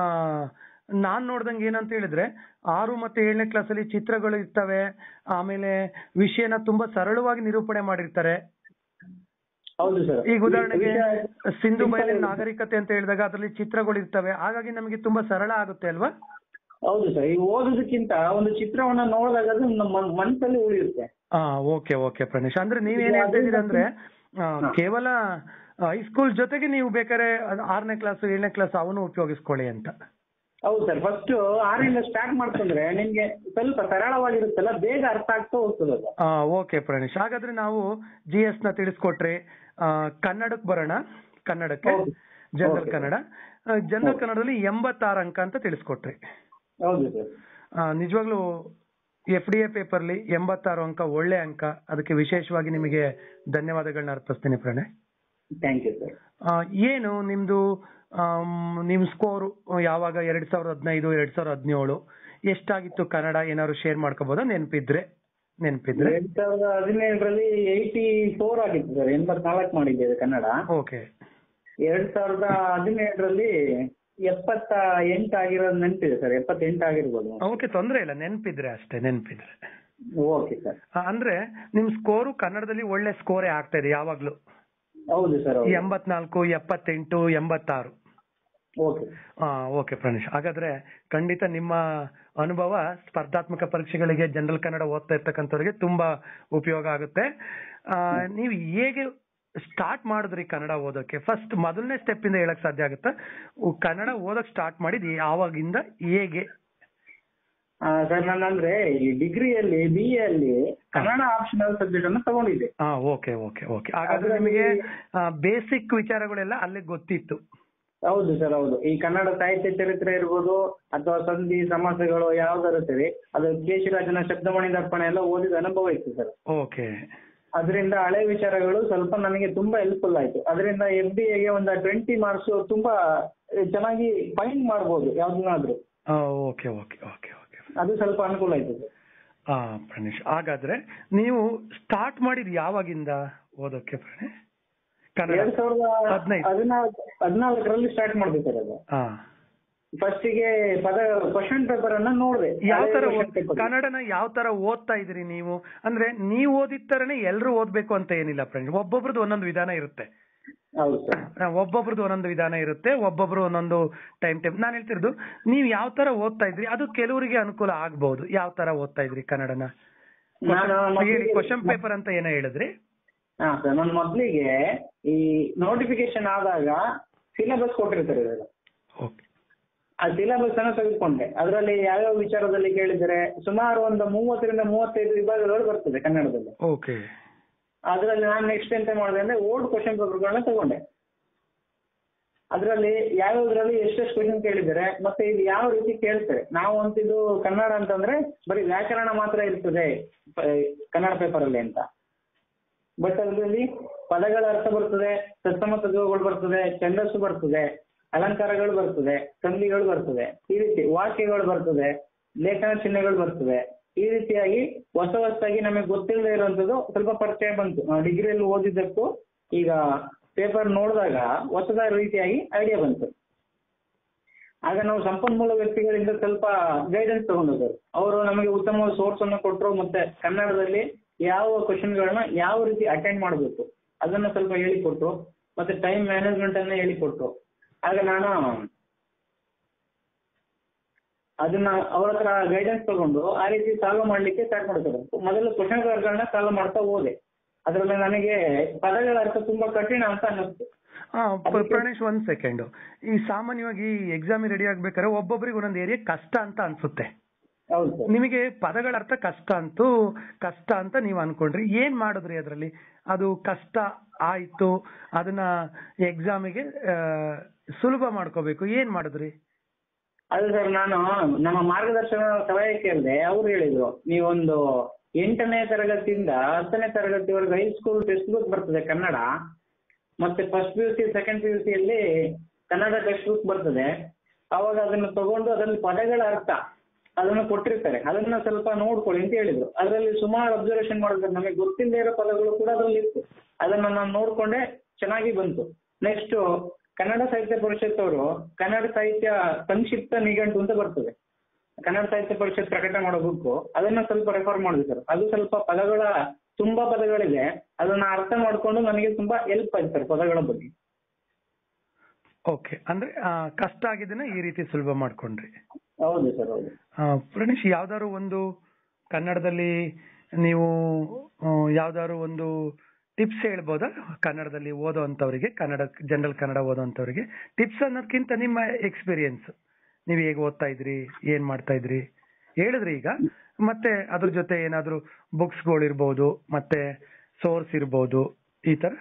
ನಾನ್ ನೋಡ್ದಂಗೆ ಏನಂತ ಹೇಳಿದ್ರೆ ಆರು ಮತ್ತೆ ಏಳನೇ ಕ್ಲಾಸ್ ಅಲ್ಲಿ ಚಿತ್ರಗಳು ಇರ್ತವೆ ಆಮೇಲೆ ವಿಷಯನ ತುಂಬಾ ಸರಳವಾಗಿ ನಿರೂಪಣೆ ಮಾಡಿರ್ತಾರೆ ಹೌದು ಸರ್ ಈಗ ಉದಾಹರಣೆಗೆ ವಿಷಯ- ಸಿಂಧು ಬಯಲಿನ simple- ನಾಗರಿಕತೆ ಅಂತ ಹೇಳಿದಾಗ ಅದರಲ್ಲಿ ಚಿತ್ರಗಳು ಇರ್ತವೆ ಹಾಗಾಗಿ ನಮಗೆ ತುಂಬಾ ಸರಳ ಆಗುತ್ತೆ ಅಲ್ವಾ ಹೌದು ಸರ್ ಈ ಓದೋದಕ್ಕಿಂತ ಒಂದು ಚಿತ್ರವನ್ನ ನೋಡಿದಾಗ ಅದು ನಮ್ಮ ಮನಸ್ಸಲ್ಲಿ ಉಳಿಯುತ್ತೆ ಹಾ ಓಕೆ ಓಕೆ ಪ್ರಣೇಶ್ ಅಂದ್ರೆ ನೀವೇನ್ ಹೇಳ್ತಾ ಇದ್ದೀರಾ ಅಂದ್ರೆ ಆ, ಕೇವಲ ಹೈಸ್ಕೂಲ್ ಜೊತೆಗೆ ನೀವು ಬೇಕಾದ್ರೆ ಆರನೇ ಕ್ಲಾಸ್ ಏಳನೇ ಕ್ಲಾಸ್ ಅವನು ಉಪಯೋಗಿಸ್ಕೊಳ್ಳಿ ಅಂತ ಹೌದು ಸರ್ ಫಸ್ಟ್ ಆರಿಂದ ಸ್ಟಾರ್ಟ್ ಮಾಡ್ಕೊಂಡ್ರೆ ನಿಮ್ಗೆ ಸ್ವಲ್ಪ ಸರಳವಾಗಿರುತ್ತಲ್ಲ ಬೇಗ ಅರ್ಥ ಆಗ್ತಾ ಹೋಗ್ತದೆ ಅದು ಆ, ಓಕೆ ಪ್ರಣೇಶ್ ಹಾಗಾದ್ರೆ ನಾವು ಜಿ ಎಸ್ ನ ತಿಳಿಸ್ಕೊಟ್ರಿ ಆ, ಕನ್ನಡಕ್ಕೆ ಬರೋಣ ಕನ್ನಡಕ್ಕೆ ಹೌದು. General Okay. ಕನ್ನಡ ಜನರಲ್ ಕನ್ನಡದಲ್ಲಿ ಎಂಬತ್ತಾರು ಅಂಕ ಅಂತ ತಿಳಿಸ್ಕೊಟ್ರಿ ಹೌದು ಸರ್ ಆ, ನಿಜವಾಗ್ಲೂ ಎಫ್ ಡಿ ಎ ಪೇಪರ್ಲಿ ಎಂಬತ್ತಾರು ಅಂಕ ಒಳ್ಳೆ ಅಂಕ ಅದಕ್ಕೆ ವಿಶೇಷವಾಗಿ ನಿಮಗೆ ಧನ್ಯವಾದಗಳನ್ನ ಅರ್ಪಿಸ್ತೀನಿ ಪ್ರಣಯ್ ಥ್ಯಾಂಕ್ ಯು ಸರ್ ಆ, ಏನು ನಿಮ್ದು ಆಮ್, ನಿಮ್ ಸ್ಕೋರ್ ಯಾವಾಗ ಎರಡ್ ಸಾವಿರದ ಹದಿನೈದು ಎರಡ್ ಸಾವಿರದ ಹದಿನೇಳು ಎಷ್ಟಾಗಿತ್ತು ಕನ್ನಡ ಏನಾದ್ರು ಶೇರ್ ಮಾಡ್ಕೋಬೋದಾ ನೆನಪಿದ್ರೆ ನೆನಪಿದ್ರೆ ಎರಡ್ ಸಾವಿರದ ಹದಿನೇಳರಲ್ಲಿ ಏಯ್ಟಿ ಫೋರ್ ಆಗಿತ್ತು ಸರ್ ಎಂಬತ್ನಾಲ್ಕು ಮಾಡಿದ್ದೇವೆ ಕನ್ನಡ ಓಕೆ ಎರಡ್ ಸಾವಿರದ ಹದಿನೇಳರಲ್ಲಿ ಎಪ್ಪತ್ತ ಎಂಟು ಆಗಿರೋದು ನೆನಪಿದೆ ಸರ್ ಎಪ್ಪತ್ತೆಂಟು ಆಗಿರ್ಬೋದು ಓಕೆ ತೊಂದ್ರೆ ಇಲ್ಲ ನೆನಪಿದ್ರೆ ಅಷ್ಟೇ ನೆನಪಿದ್ರೆ ಓಕೆ ಸರ್ ಅಂದ್ರೆ ನಿಮ್ ಸ್ಕೋರು ಕನ್ನಡದಲ್ಲಿ ಒಳ್ಳೆ ಸ್ಕೋರೇ ಆಗ್ತಾ ಇದೆ ಯಾವಾಗ್ಲೂ ಹೌದು ಸರ್ ಹೌದು ಎಂಬತ್ನಾಲ್ಕು ಎಪ್ಪತ್ತೆಂಟು ಎಂಬತ್ತಾರು ಓಕೆ ಆ, ಓಕೆ ಪ್ರಣೇಶ್ ಹಾಗಾದ್ರೆ ಖಂಡಿತ ನಿಮ್ಮ ಅನುಭವ ಸ್ಪರ್ಧಾತ್ಮಕ ಪರೀಕ್ಷೆಗಳಿಗೆ ಜನರಲ್ ಕನ್ನಡ ಓದ್ತಾ ಇರ್ತಕ್ಕಂಥವ್ರಿಗೆ ತುಂಬಾ ಉಪಯೋಗ ಆಗುತ್ತೆ ಆ, ನೀವು ಹೇಗೆ ಸ್ಟಾರ್ಟ್ ಮಾಡಿದ್ರಿ ಕನ್ನಡ ಓದೋಕೆ ಫಸ್ಟ್ ಮೊದಲನೇ ಸ್ಟೆಪ್ ಇಂದ ಹೇಳಕ್ ಸಾಧ್ಯ ಆಗುತ್ತಾ ಉ- ಕನ್ನಡ ಓದಕ್ ಸ್ಟಾರ್ಟ್ ಮಾಡಿದ್ ಯಾವಾಗಿಂದ ಹೇಗೆ ಸರ್ ನಾನು ಅಂದ್ರೆ ಈ ಡಿಗ್ರಿಯಲ್ಲಿ ಬಿ ಎ ಅಲ್ಲಿ ಕನ್ನಡ ಆಪ್ಷನಲ್ ಸಬ್ಜೆಕ್ಟ್ ಅನ್ನು ತಗೊಂಡಿದ್ದೆ ಹಾ ಓಕೆ ಓಕೆ ಓಕೆ ಹಾಗಾದ್ರೆ ಅದ್ರಲ್ಲಿ- ನಿಮಗೆ ಬೇಸಿಕ್ ವಿಚಾರಗಳೆಲ್ಲ ಅಲ್ಲೇ ಗೊತ್ತಿತ್ತು ಹೌದು ಸರ್ ಹೌದು ಈ ಕನ್ನಡ ಸಾಹಿತ್ಯ ಚರಿತ್ರೆ ಇರ್ಬೋದು ಅಥವಾ ಸಂಧಿ ಸಮಾಸಗಳು ಯಾವ್ದಾರು ಸರಿ ಅದು ಕೇಶಿರಾಜನ ಶಬ್ದಮಣಿ ದರ್ಪಣ ಎಲ್ಲ ಓದಿದ ಅನುಭವ ಇತ್ತು ಸರ್ ಓಕೆ ಅದರಿಂದ ಹಳೆ ವಿಚಾರಗಳು ಸ್ವಲ್ಪ ನನಗೆ ತುಂಬಾ ಹೆಲ್ಪ್ಫುಲ್ ಆಯ್ತು ಅದರಿಂದ ಎಫ್ ಡಿ ಎಗೆ ಒಂದು ಟ್ವೆಂಟಿ ಮಾರ್ಕ್ಸ್ ತುಂಬಾ ಚೆನ್ನಾಗಿ ಫೈಂಡ್ ಮಾಡ್ಬೋದು ಯಾವ್ದನ್ನಾದ್ರೂ ಓಕೆ ಓಕೆ ಓಕೆ ಓಕೆ ಅದು ಸ್ವಲ್ಪ ಅನುಕೂಲ ಆಯ್ತು ಸರ್ ಆ ಪ್ರಣೇಶ್ ಹಾಗಾದ್ರೆ ನೀವು ಸ್ಟಾರ್ಟ್ ಮಾಡಿದ್ ಯಾವಾಗಿಂದ ಓದೋಕೆ ಪ್ರಣೇಶ್ ಕನ್ನಡ ಎರಡ್ ಸಾವಿರದ ಹದಿನೈದು ಹದಿನಾಲ್ಕು ಹದಿನಾಲ್ಕರಲ್ಲಿ ಸ್ಟಾರ್ಟ್ ಮಾಡಿದೆ ಸರ್ ಅದು ಹಾ ಫಸ್ಟಿಗೆ ಪದ ಕ್ವಶನ್ ಪೇಪರ್ ಅನ್ನ ನೋಡಿದೆ ಯಾವ ತರ ಓದ್- ಕನ್ನಡನ ಯಾವ ತರ ಓದ್ತಾ ಇದೀರಿ ನೀವು ಅಂದ್ರೆ ನೀವು ಓದಿದ ತರನೇ ಎಲ್ರು ಓದ್ಬೇಕು ಅಂತ ಏನಿಲ್ಲ ಫ್ರೆಂಡ್ ಒಬ್ಬೊಬ್ರದ್ದು ಒಂದೊಂದು ವಿಧಾನ ಇರುತ್ತೆ ಹೌದು ಸರ್ ಆ, ಒಬ್ಬೊಬ್ರದ್ದು ಒಂದೊಂದು ವಿಧಾನ ಇರುತ್ತೆ ಒಬ್ಬೊಬ್ರು ಒಂದೊಂದು ಟೈಮ್ ಟೈಮ್ ನಾನು ಹೇಳ್ತಿರೋದು ನೀವು ಯಾವ ತರ ಓದ್ತಾ ಇದ್ರಿ ಅದು ಕೆಲವರಿಗೆ ಅನುಕೂಲ ಆಗ್ಬಹುದು ಯಾವ ತರ ಓದ್ತಾ ಇದ್ರಿ ಕನ್ನಡನ ನಾನು ಹೇಳಿ ಮೊದ್ಲಿಗೆ- ಕ್ವಶನ್ ಪೇಪರ್ ಅಂತ ಏನೋ ಹೇಳಿದ್ರಿ ಹಾ ಸರ್ ನಾನು ಮೊದಲಿಗೆ ಈ ನೋಟಿಫಿಕೇಶನ್ ಆದಾಗ ಸಿಲೆಬಸ್ ಕೊಟ್ಟಿರ್ತಾರೆ ಇವಾಗ ಓಕೆ ಆ ಸಿಲೆಬಸ್ ಅನ್ನು ತೆಗೆದುಕೊಂಡೆ ಅದರಲ್ಲಿ ಯಾವ್ಯಾವ ವಿಚಾರದಲ್ಲಿ ಕೇಳಿದರೆ ಸುಮಾರು ಒಂದು ಮೂವತ್ತರಿಂದ ಮೂವತ್ತೈದು ವಿಭಾಗಗಳು ಬರ್ತದೆ ಕನ್ನಡದಲ್ಲಿ ಓಕೆ ಅದರಲ್ಲಿ ನಾನು ನೆಕ್ಸ್ಟ್ ಎಂತ ಮಾಡಿದೆ ಅಂದ್ರೆ ಓಲ್ಡ್ ಕ್ವಶನ್ ಪೇಪರ್ಗಳನ್ನ ತಗೊಂಡೆ ಅದರಲ್ಲಿ ಯಾವ್ಯಾವ್ದ್ರಲ್ಲಿ ಎಷ್ಟೆಷ್ಟು ಕ್ವಶನ್ ಕೇಳಿದ್ದಾರೆ ಮತ್ತೆ ಇದು ಯಾವ ರೀತಿ ಕೇಳ್ತಾರೆ ನಾವು ಅಂತಿದ್ದು ಕನ್ನಡ ಅಂತಂದ್ರೆ ಬರೀ ವ್ಯಾಕರಣ ಮಾತ್ರ ಇರ್ತದೆ ಪ- ಕನ್ನಡ ಪೇಪರ್ ಅಲ್ಲಿ ಅಂತ ಬಟ್ ಅದರಲ್ಲಿ ಪದಗಳ ಅರ್ಥ ಬರ್ತದೆ ತತ್ಸಮ ತತ್ವಗಳು ಬರ್ತದೆ ಛಂದಸ್ಸು ಬರ್ತದೆ ಅಲಂಕಾರಗಳು ಬರ್ತದೆ ಸಂಧಿಗಳು ಬರ್ತದೆ ಈ ರೀತಿ ವಾಕ್ಯಗಳು ಬರ್ತದೆ ಲೇಖನ ಚಿಹ್ನೆಗಳು ಬರ್ತದೆ ಈ ರೀತಿಯಾಗಿ ಹೊಸ ಹೊಸದಾಗಿ ನಮಗೆ ಗೊತ್ತಿಲ್ಲದೆ ಇರುವಂತದ್ದು ಸ್ವಲ್ಪ ಪರಿಚಯ ಬಂತು ನಾವು ಡಿಗ್ರಿಯಲ್ಲಿ ಓದಿದ್ದಕ್ಕೂ ಈಗ ಪೇಪರ್ ನೋಡಿದಾಗ ಹೊಸದ ರೀತಿಯಾಗಿ ಐಡಿಯಾ ಬಂತು ಆಗ ನಾವು ಸಂಪನ್ಮೂಲ ವ್ಯಕ್ತಿಗಳಿಂದ ಸ್ವಲ್ಪ ಗೈಡೆನ್ಸ್ ತಗೊಂಡಿದ್ದರು ಅವರು ನಮಗೆ ಉತ್ತಮ ಸೋರ್ಸ್ ಅನ್ನು ಕೊಟ್ಟರು ಮತ್ತೆ ಕನ್ನಡದಲ್ಲಿ ಯಾವ ಕ್ವಶನ್ಗಳನ್ನ ಯಾವ ರೀತಿ ಅಟೆಂಡ್ ಮಾಡಬೇಕು ಅದನ್ನ ಸ್ವಲ್ಪ ಹೇಳಿಕೊಟ್ರು ಮತ್ತೆ ಟೈಮ್ ಮ್ಯಾನೇಜ್ಮೆಂಟ್ ಅನ್ನ ಹೇಳಿಕೊಟ್ರು ಆಗ ನಾನು ಅದನ್ನ ಅವ್ರ ಹತ್ರ ಗೈಡೆನ್ಸ್ ತಗೊಂಡು ಆ ರೀತಿ ಸಾಲ್ವ್ ಮಾಡ್ಲಿಕ್ಕೆ ಸ್ಟಾರ್ಟ್ ಮಾಡ್ತಾರೆ ಮೊದಲು ಕ್ವಶನ್ ಪೇಪರ್ಗಳನ್ನ ಸಾಲ್ವ್ ಮಾಡ್ತಾ ಹೋದೆ ಅದರಲ್ಲಿ ನನಗೆ ಪದಗಳ ಅರ್ಥ ತುಂಬಾ ಕಠಿಣ ಅಂತ ಅನ್ನಿಸ್ತು ಹಾ ಪ- ಪ್ರಾಣೇಶ್ ಒಂದ್ ಸೆಕೆಂಡ್ ಈ ಸಾಮಾನ್ಯವಾಗಿ ಎಕ್ಸಾಮ್ ರೆಡಿ ಆಗ್ಬೇಕಾದ್ರೆ ಒಬ್ಬೊಬ್ರಿಗೆ ಒಂದೊಂದು ಏರಿಯಾ ಕಷ್ಟ ಅಂತ ಅನ್ಸುತ್ತೆ ಹೌದು ಸರ್ ನಿಮಗೆ ಪದಗಳ ಅರ್ಥ ಕಷ್ಟ ಅಂತೂ ಕಷ್ಟ ಅಂತ ನೀವು ಅನ್ಕೊಂಡ್ರಿ ಏನ್ ಮಾಡಿದ್ರಿ ಅದರಲ್ಲಿ ಅದು ಕಷ್ಟ ಆಯ್ತು ಅದನ್ನ ಎಕ್ಸಾಮಿಗೆ ಸುಲಭ ಮಾಡ್ಕೋಬೇಕು ಏನ್ ಮಾಡಿದ್ರಿ ಅದು ಸರ್ ನಾನು ನಮ್ಮ ಮಾರ್ಗದರ್ಶನ ಸಲಹೆ ಕೇಳಿದೆ ಅವ್ರು ಹೇಳಿದ್ರು ನೀವೊಂದು ಎಂಟನೇ ತರಗತಿಯಿಂದ ಹತ್ತನೇ ತರಗತಿವರೆಗೂ ಹೈಸ್ಕೂಲ್ ಟೆಕ್ಸ್ಟ್ ಬುಕ್ ಬರ್ತದೆ ಕನ್ನಡ ಮತ್ತೆ first P U C second P U ಸಿಯಲ್ಲಿ ಕನ್ನಡ ಟೆಕ್ಸ್ಟ್ ಬುಕ್ ಬರ್ತದೆ ಅವಾಗ ಅದನ್ನು ತಗೊಂಡು ಅದರಲ್ಲಿ ಪದಗಳ ಅರ್ಥ ಅದನ್ನು ಕೊಟ್ಟಿರ್ತಾರೆ ಅದನ್ನ ಸ್ವಲ್ಪ ನೋಡ್ಕೊಳ್ಳಿ ಅಂತ ಹೇಳಿದ್ರು ಅದರಲ್ಲಿ ಸುಮಾರು ಅಬ್ಸರ್ವೇಷನ್ ಮಾಡಿದ್ರೆ ನಮಗೆ ಗೊತ್ತಿಲ್ಲದೆ ಇರೋ ಪದಗಳು ಕೂಡ ಅದರಲ್ಲಿ ಇತ್ತು ಅದನ್ನ ನಾನು ನೋಡ್ಕೊಂಡೆ ಚೆನ್ನಾಗಿ ಬಂತು ನೆಕ್ಸ್ಟ್ ಕನ್ನಡ ಸಾಹಿತ್ಯ ಪರಿಷತ್ ಅವರು ಕನ್ನಡ ಸಾಹಿತ್ಯ ಸಂಕ್ಷಿಪ್ತ ನಿಘಂಟು ಅಂತ ಬರ್ತದೆ ಕನ್ನಡ ಸಾಹಿತ್ಯ ಪರಿಷತ್ ಪ್ರಕಟ ಮಾಡೋ ಬುಕ್ ಅದನ್ನ ಸ್ವಲ್ಪ ರೆಫರ್ ಮಾಡಿದೆ ಸರ್ ಅದು ಸ್ವಲ್ಪ ಪದಗಳ ತುಂಬಾ ಪದಗಳಿದೆ ಅದನ್ನ ಅರ್ಥ ಮಾಡ್ಕೊಂಡು ನನಗೆ ತುಂಬಾ ಹೆಲ್ಪ್ ಆಯ್ತು ಸರ್ ಪದಗಳ ಬಗ್ಗೆ ಓಕೆ ಅಂದ್ರೆ ಆ, ಕಷ್ಟ ಆಗಿದ್ದನ್ನ ಈ ರೀತಿ ಸುಲಭ ಮಾಡ್ಕೊಂಡ್ರಿ ಹೌದು ಸರ್ ಹೌದು ಆ, ಪ್ರಣೀಶ್ ಯಾವ್ದಾದ್ರು ಒಂದು ಕನ್ನಡದಲ್ಲಿ ನೀವು ಆ, ಯಾವ್ದಾದ್ರು ಒಂದು ಟಿಪ್ಸ್ ಹೇಳ್ಬೋದಾ ಕನ್ನಡದಲ್ಲಿ ಓದೋ ಅಂತವರಿಗೆ ಕನ್ನಡ ಜನರಲ್ ಕನ್ನಡ ಓದೋ ಅಂತವರಿಗೆ ಟಿಪ್ಸ್ ಅನ್ನೋದಕ್ಕಿಂತ ನಿಮ್ಮ ಎಕ್ಸ್ಪೀರಿಯನ್ಸ್ ನೀವು ಹೇಗೆ ಓದ್ತಾ ಇದ್ರಿ ಏನ್ ಮಾಡ್ತಾ ಇದ್ರಿ ಹೇಳಿದ್ರಿ ಈಗ ಮತ್ತೆ ಅದ್ರ ಜೊತೆ ಏನಾದ್ರು ಬುಕ್ಸ್ಗಳು ಇರ್ಬೋದು ಮತ್ತೆ ಸೋರ್ಸ್ ಇರ್ಬೋದು ಈ ತರ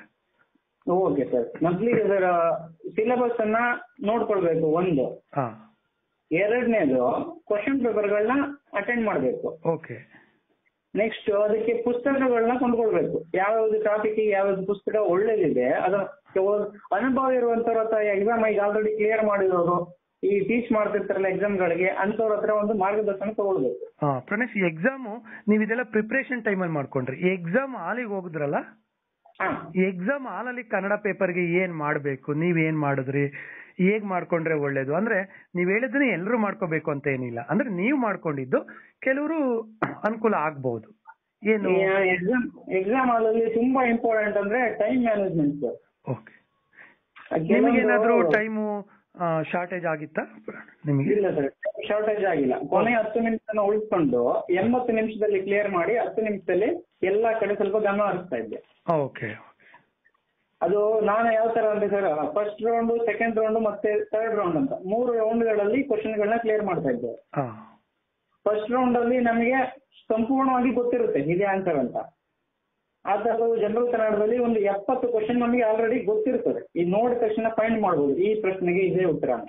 ಓಕೆ ಸರ್ ಮೊದ್ಲಿಗೆ ಅದರ ಸಿಲೆಬಸ್ ಅನ್ನ ನೋಡ್ಕೊಳ್ಬೇಕು ಒಂದು ಹಾ ಎರಡನೇದು ಕ್ವಶನ್ ಪೇಪರ್ಗಳನ್ನ ಅಟೆಂಡ್ ಮಾಡಬೇಕು ಓಕೆ ನೆಕ್ಸ್ಟ್ ಅದಕ್ಕೆ ಪುಸ್ತಕಗಳನ್ನ ಕೊಂಡ್ಕೊಳ್ಬೇಕು ಯಾವ್ಯಾವ್ದು ಟಾಪಿಕ್ ಯಾವ್ಯಾವ್ದು ಪುಸ್ತಕ ಒಳ್ಳೇದಿದೆ ಅದನ್ನ ಕೆಲವು ಅನುಭವ ಇರುವಂತವ್ರ ಹತ್ರ ಎಕ್ಸಾಮ್ ಈಗ ಆಲ್ರೆಡಿ ಕ್ಲಿಯರ್ ಮಾಡಿರೋರು ಈ ಟೀಚ್ ಮಾಡ್ತಿರ್ತಾರಲ್ಲ ಎಕ್ಸಾಮ್ಗಳಿಗೆ ಅಂತವ್ರ ಹತ್ರ ಒಂದು ಮಾರ್ಗದರ್ಶನ ತಗೊಳ್ಬೇಕು ಹಾ ಪ್ರಣೇಶ್ ಎಕ್ಸಾಮು ನೀವು ಇದೆಲ್ಲ ಪ್ರಿಪರೇಷನ್ ಟೈಮಲ್ಲಿ ಮಾಡ್ಕೊಂಡ್ರಿ ಎಕ್ಸಾಮ್ ಹಾಲಿಗೆ ಹೋಗುದ್ರಲ್ಲ ಹಾ ಎಕ್ಸಾಮ್ ಹಾಲಲ್ಲಿ ಕನ್ನಡ ಪೇಪರ್ಗೆ ಏನ್ ಮಾಡ್ಬೇಕು ನೀವ್ ಏನ್ ಮಾಡಿದ್ರಿ ಹೇಗ್ ಮಾಡ್ಕೊಂಡ್ರೆ ಒಳ್ಳೇದು ಅಂದ್ರೆ ನೀವ್ ಹೇಳಿದ್ರೆ ಎಲ್ಲರೂ ಮಾಡ್ಕೋಬೇಕು ಅಂತ ಏನಿಲ್ಲ ಅಂದ್ರೆ ನೀವು ಮಾಡ್ಕೊಂಡಿದ್ದು ಕೆಲವರು ಅನುಕೂಲ ಆಗ್ಬಹುದು ಏನು ಎಕ್ಸಾಮ್ ಎಕ್ಸಾಮ್ ಹಾಲಲ್ಲಿ ತುಂಬಾ ಇಂಪಾರ್ಟೆಂಟ್ ಅಂದ್ರೆ ಟೈಮ್ ಮ್ಯಾನೇಜ್ಮೆಂಟ್ ಸರ್ ಓಕೆ ನಿಮಗೇನಾದ್ರೂ ಟೈಮು ಶಾರ್ಟೇಜ್ ಆಗಿತ್ತಾ ನಿಮಗೆ ಇಲ್ಲ ಸರ್ ಶಾರ್ಟೇಜ್ ಆಗಿಲ್ಲ ಕೊನೆ ಹತ್ತು ನಿಮಿಷನ ಉಳಿಸ್ಕೊಂಡು ಎಂಬತ್ತು ನಿಮಿಷದಲ್ಲಿ ಕ್ಲಿಯರ್ ಮಾಡಿ ಹತ್ತು ನಿಮಿಷದಲ್ಲಿ ಎಲ್ಲಾ ಕಡೆ ಸ್ವಲ್ಪ ಗಮನ ಹರಿಸ್ತಾ ಇದ್ದೆ ಓಕೆ ಅದು ನಾನು ಯಾವ ತರ ಅಂದ್ರೆ sir first round second round ಮತ್ತೆ ಥರ್ಡ್ ರೌಂಡ್ ಅಂತ ಮೂರು ರೌಂಡ್ಗಳಲ್ಲಿ ಕ್ವಶನ್ಗಳನ್ನ ಕ್ಲಿಯರ್ ಮಾಡ್ತಾ ಇದ್ದೆ ಹಾ ಫಸ್ಟ್ ರೌಂಡ್ ಅಲ್ಲಿ ನಮಗೆ ಸಂಪೂರ್ಣವಾಗಿ ಗೊತ್ತಿರುತ್ತೆ ಇದೇ ಆನ್ಸರ್ ಅಂತ ಆದ್ರೆ ಅದು ಜನರಲ್ ಕನ್ನಡದಲ್ಲಿ ಒಂದು ಎಪ್ಪತ್ತು ಕ್ವಶನ್ ನಮಗೆ ಆಲ್ರೆಡಿ ಗೊತ್ತಿರ್ತದೆ ಈ ನೋಡಿದ ತಕ್ಷಣ ಫೈಂಡ್ ಮಾಡ್ಬೋದು ಈ ಪ್ರಶ್ನೆಗೆ ಇದೇ ಉತ್ತರ ಅಂತ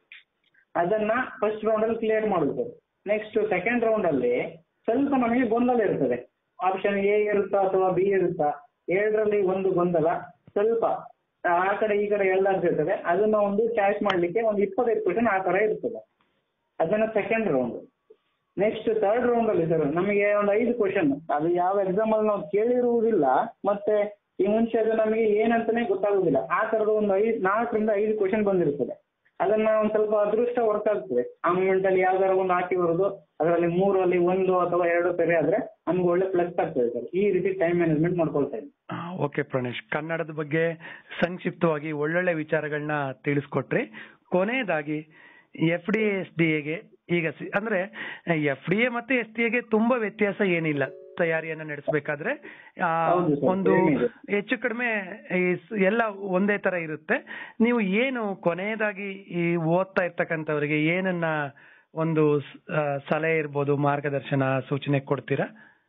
ಅದನ್ನ ಫಸ್ಟ್ ರೌಂಡ್ ಅಲ್ಲಿ ಕ್ಲಿಯರ್ ಮಾಡುತ್ತೆ ನೆಕ್ಸ್ಟ್ ಸೆಕೆಂಡ್ ರೌಂಡ್ ಅಲ್ಲಿ ಸ್ವಲ್ಪ ನಮಗೆ ಗೊಂದಲ ಇರ್ತದೆ ಆಪ್ಷನ್ ಎ ಇರುತ್ತಾ ಅಥವಾ ಬಿ ಇರುತ್ತಾ ಎರಡರಲ್ಲಿ ಒಂದು ಗೊಂದಲ ಸ್ವಲ್ಪ ಆ ಕಡೆ ಈ ಕಡೆ ಎಲ್ಲ ಇರ್ತದೆ ಅದನ್ನ ಒಂದು ಚಾಯ್ಸ್ ಮಾಡ್ಲಿಕ್ಕೆ ಒಂದು ಇಪ್ಪತ್ತೈದು ಕ್ವಶನ್ ಆ ತರ ಇರ್ತದೆ ಅದನ್ನ second round next third round ಅಲ್ಲಿ ಸರ್ ನಮಗೆ ಒಂದು ಐದು ಕ್ವಶನ್ ಅದು ಯಾವ ಎಕ್ಸಾಮ್ ಅಲ್ಲಿ ನಾವು ಕೇಳಿರುವುದಿಲ್ಲ ಮತ್ತೆ ಈ ಮುಂಚೆ ಅದು ನಮಗೆ ಏನಂತಾನೆ ಗೊತ್ತಾಗುದಿಲ್ಲ ಆ ತರದ ಒಂದು ಐದು ನಾಲ್ಕರಿಂದ ಐದು ಕ್ವಶನ್ ಬಂದಿರ್ತದೆ ಅದನ್ನ ಒಂದ್ ಸ್ವಲ್ಪ ಅದೃಷ್ಟ ವರ್ಕ್ ಆಗ್ತದೆ ಆ ಮೂಮೆಂಟ್ ಅಲ್ಲಿ ಯಾವ್ದಾರ ಒಂದು ಹಾಕಿ ಬರೋದು ಅದರಲ್ಲಿ ಮೂರಲ್ಲಿ ಒಂದು ಅಥವಾ ಎರಡು ಸರಿ ಆದ್ರೆ ನಮ್ಗೆ ಒಳ್ಳೆ ಪ್ಲಸ್ ಆಗ್ತದೆ ಸರ್ ಈ ರೀತಿ ಟೈಮ್ ಮ್ಯಾನೇಜ್ಮೆಂಟ್ ಮಾಡ್ಕೊಳ್ತಾ ಇದ್ದೀನಿ ಓಕೆ ಪ್ರಣೇಶ್ ಕನ್ನಡದ ಬಗ್ಗೆ ಸಂಕ್ಷಿಪ್ತವಾಗಿ ಒಳ್ಳೊಳ್ಳೆ ವಿಚಾರಗಳನ್ನ ತಿಳಿಸ್ಕೊಟ್ರಿ ಕೊನೆಯದಾಗಿ ಎಫ್ ಡಿ ಎಸ್ ಡಿ ಎಗೆ ಈಗ ಸಿ- ಅಂದ್ರೆ ಎಫ್ ಡಿ ಎ ಮತ್ತೆ ಎಸ್ ಡಿ ಎಗೆ ತುಂಬಾ ವ್ಯತ್ಯಾಸ ಏನಿಲ್ಲ ತಯಾರಿಯನ್ನ ನಡೆಸಬೇಕಾದ್ರೆ ಹೌದು sir, ಒಂದು ಏನಿದೆ. ಹೆಚ್ಚು ಕಡಿಮೆ ಈ ಸ್- ಎಲ್ಲ ಒಂದೇ ತರ ಇರುತ್ತೆ ನೀವು ಏನು ಕೊನೆಯದಾಗಿ ಈ ಓದ್ತಾ ಇರ್ತಕ್ಕಂಥವ್ರಿಗೆ ಏನನ್ನ ಒಂದು ಸ್- ಆ, ಸಲಹೆ ಇರ್ಬೋದು ಮಾರ್ಗದರ್ಶನ ಸೂಚನೆ ಕೊಡ್ತೀರಾ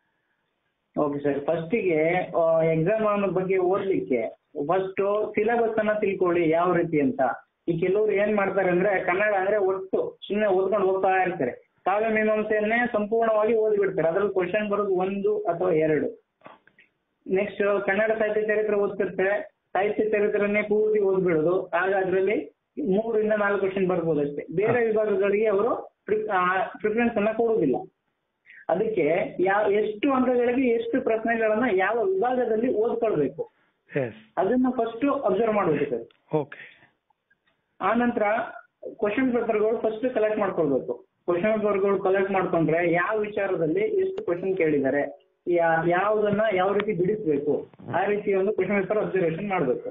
ಓಕೆ ಸರ್ ಫಸ್ಟಿಗೆ ಎಕ್ಸಾಮ್ ಬಗ್ಗೆ ಓದ್ಲಿಕ್ಕೆ ಫಸ್ಟ್ ಸಿಲೆಬಸ್ ಅನ್ನ ತಿಳ್ಕೊಳ್ಳಿ ಯಾವ ರೀತಿ ಅಂತ ಈ ಕೆಲವರು ಏನ್ ಮಾಡ್ತಾರೆ ಅಂದ್ರೆ ಕನ್ನಡ ಅಂದ್ರೆ ಒಟ್ಟು ಸುಮ್ಮನೆ ಓದ್ಕೊಂಡು ಹೋಗ್ತಾ ಇರ್ತಾರೆ ಕಾವ್ಯ ಮೀಮಾಂಸೆಯನ್ನೇ ಸಂಪೂರ್ಣವಾಗಿ ಓದ್ಬಿಡ್ತಾರೆ ಅದ್ರಲ್ಲಿ ಕ್ವಶನ್ ಬರೋದು ಒಂದು ಅಥವಾ ಎರಡು ನೆಕ್ಸ್ಟ್ ಕನ್ನಡ ಸಾಹಿತ್ಯ ಚರಿತ್ರೆ ಓದ್ತಿರ್ತಾರೆ ಸಾಹಿತ್ಯ ಚರಿತ್ರೆನೇ ಪೂರ್ತಿ ಓದ್ಬಿಡೋದು ಆಗ ಅದರಲ್ಲಿ ಮೂರಿಂದ ನಾಲ್ಕು ಕ್ವಶನ್ ಬರ್ಬೋದು ಅಷ್ಟೇ ಬೇರೆ ವಿಭಾಗಗಳಿಗೆ ಅವರು ಪ್ರಿಫರೆನ್ಸ್ ಅನ್ನ ಕೊಡುವುದಿಲ್ಲ ಅದಕ್ಕೆ ಯಾವ ಎಷ್ಟು ಅಂಕಗಳಿಗೆ ಎಷ್ಟು ಪ್ರಶ್ನೆಗಳನ್ನ ಯಾವ ವಿಭಾಗದಲ್ಲಿ ಓದ್ಕೊಳ್ಬೇಕು ಎಸ್ ಅದನ್ನ ಫಸ್ಟ್ ಅಬ್ಸರ್ವ್ ಮಾಡಬೇಕು ಸರ್ ಓಕೆ ಆ ನಂತರ ಕ್ವಶನ್ ಪೇಪರ್ಗಳು ಫಸ್ಟ್ ಕಲೆಕ್ಟ್ ಮಾಡ್ಕೊಳ್ಬೇಕು ಕ್ವಶನ್ ಪೇಪರ್ಗಳು ಕಲೆಕ್ಟ್ ಮಾಡ್ಕೊಂಡ್ರೆ ಯಾವ ವಿಚಾರದಲ್ಲಿ ಎಷ್ಟು ಕ್ವಶನ್ ಕೇಳಿದ್ದಾರೆ ಯಾ- ಯಾವ್ದನ್ನ ಯಾವ ರೀತಿ ಬಿಡಿಸ್ಬೇಕು ಆ ರೀತಿ ಒಂದು ಕ್ವಶನ್ ಪೇಪರ್ ಅಬ್ಸರ್ವೇಷನ್ ಮಾಡ್ಬೇಕು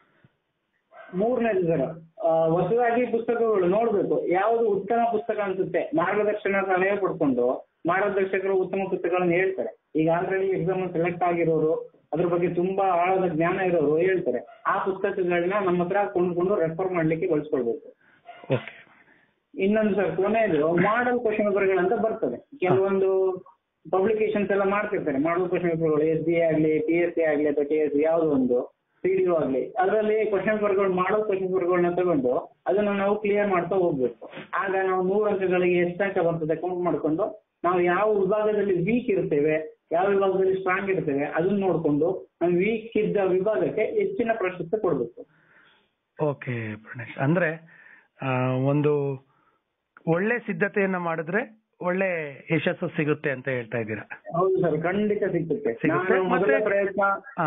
ಮೂರನೇದು ಸರ್ ಹೊಸದಾಗಿ ಪುಸ್ತಕಗಳು ನೋಡ್ಬೇಕು ಯಾವುದು ಉತ್ತಮ ಪುಸ್ತಕ ಅನ್ಸುತ್ತೆ ಮಾರ್ಗದರ್ಶನ ಸಲಹೆ ಪಡ್ಕೊಂಡು ಮಾರ್ಗದರ್ಶಕರು ಉತ್ತಮ ಪುಸ್ತಕಗಳನ್ನು ಹೇಳ್ತಾರೆ ಈಗ ಆಲ್ರೆಡಿ ಎಕ್ಸಾಮ್ ಸೆಲೆಕ್ಟ್ ಆಗಿರೋರು ಅದ್ರ ಬಗ್ಗೆ ತುಂಬಾ ಆಳದ ಜ್ಞಾನ ಇರೋರು ಹೇಳ್ತಾರೆ ಆ ಪುಸ್ತಕಗಳನ್ನ ನಮ್ಮ ಹತ್ರ ಕೊಂಡ್ಕೊಂಡು ರೆಫರ್ ಮಾಡ್ಲಿಕ್ಕೆ ಬಳಸ್ಕೊಳ್ಬೇಕು ಓಕೆ ಇನ್ನೊಂದು ಸರ್ ಕೊನೆಯದು ಮಾಡಲ್ ಕ್ವಶನ್ ಪೇಪರ್ಗಳಂತ ಬರ್ತದೆ ಕೆಲವೊಂದು ಪಬ್ಲಿಕೇಶನ್ಸ್ ಎಲ್ಲ ಮಾಡ್ತಿರ್ತಾರೆ ಮಾಡಲ್ ಕ್ವಶನ್ ಪೇಪರ್ಗಳು ಎಸ್ ಬಿ ಆಗ್ಲಿ ಪಿ ಎಸ್ ಸಿ ಆಗ್ಲಿ ಅಥವಾ ಕೆ ಎಸ್ ಯಾವ್ದು ಒಂದು ಪಿ ಡಿ ಆಗ್ಲಿ ಅದರಲ್ಲಿ ಕ್ವಶನ್ ಪೇಪರ್ಗಳು ಮಾಡಲ್ ಕ್ವಶನ್ ಪೇಪರ್ಗಳನ್ನ ತಗೊಂಡು ಅದನ್ನ ನಾವು ಕ್ಲಿಯರ್ ಮಾಡ್ತಾ ಹೋಗ್ಬೇಕು ಆಗ ನಾವು ನೂರು ಅಂಕಗಳಿಗೆ ಎಷ್ಟು ಅಂಕ ಬರ್ತದೆ ಕೌಂಟ್ ಮಾಡ್ಕೊಂಡು ನಾವು ಯಾವ ವಿಭಾಗದಲ್ಲಿ ವೀಕ್ ಇರ್ತೇವೆ ಯಾವ ವಿಭಾಗದಲ್ಲಿ ಸ್ಟ್ರಾಂಗ್ ಇರ್ತೇವೆ ಅದನ್ನ ನೋಡ್ಕೊಂಡು ನಾವು ವೀಕ್ ಇದ್ದ ವಿಭಾಗಕ್ಕೆ ಹೆಚ್ಚಿನ ಪ್ರಶಸ್ತಿ ಕೊಡ್ಬೇಕು ಓಕೆ ಪ್ರಣೇಶ್ ಅಂದ್ರೆ ಆ, ಒಂದು ಒಳ್ಳೆ ಸಿದ್ಧತೆಯನ್ನ ಮಾಡಿದ್ರೆ ಒಳ್ಳೆ ಯಶಸ್ಸು ಸಿಗುತ್ತೆ ಅಂತ ಹೇಳ್ತಾ ಇದ್ದೀರಾ ಹೌದು ಸರ್ ಖಂಡಿತ ಸಿಗ್ತದೆ ಸಿಗುತ್ತೆ. ನಾನು ಮೊದಲ ಮತ್ತೆ- ಪ್ರಯತ್ನ ಆ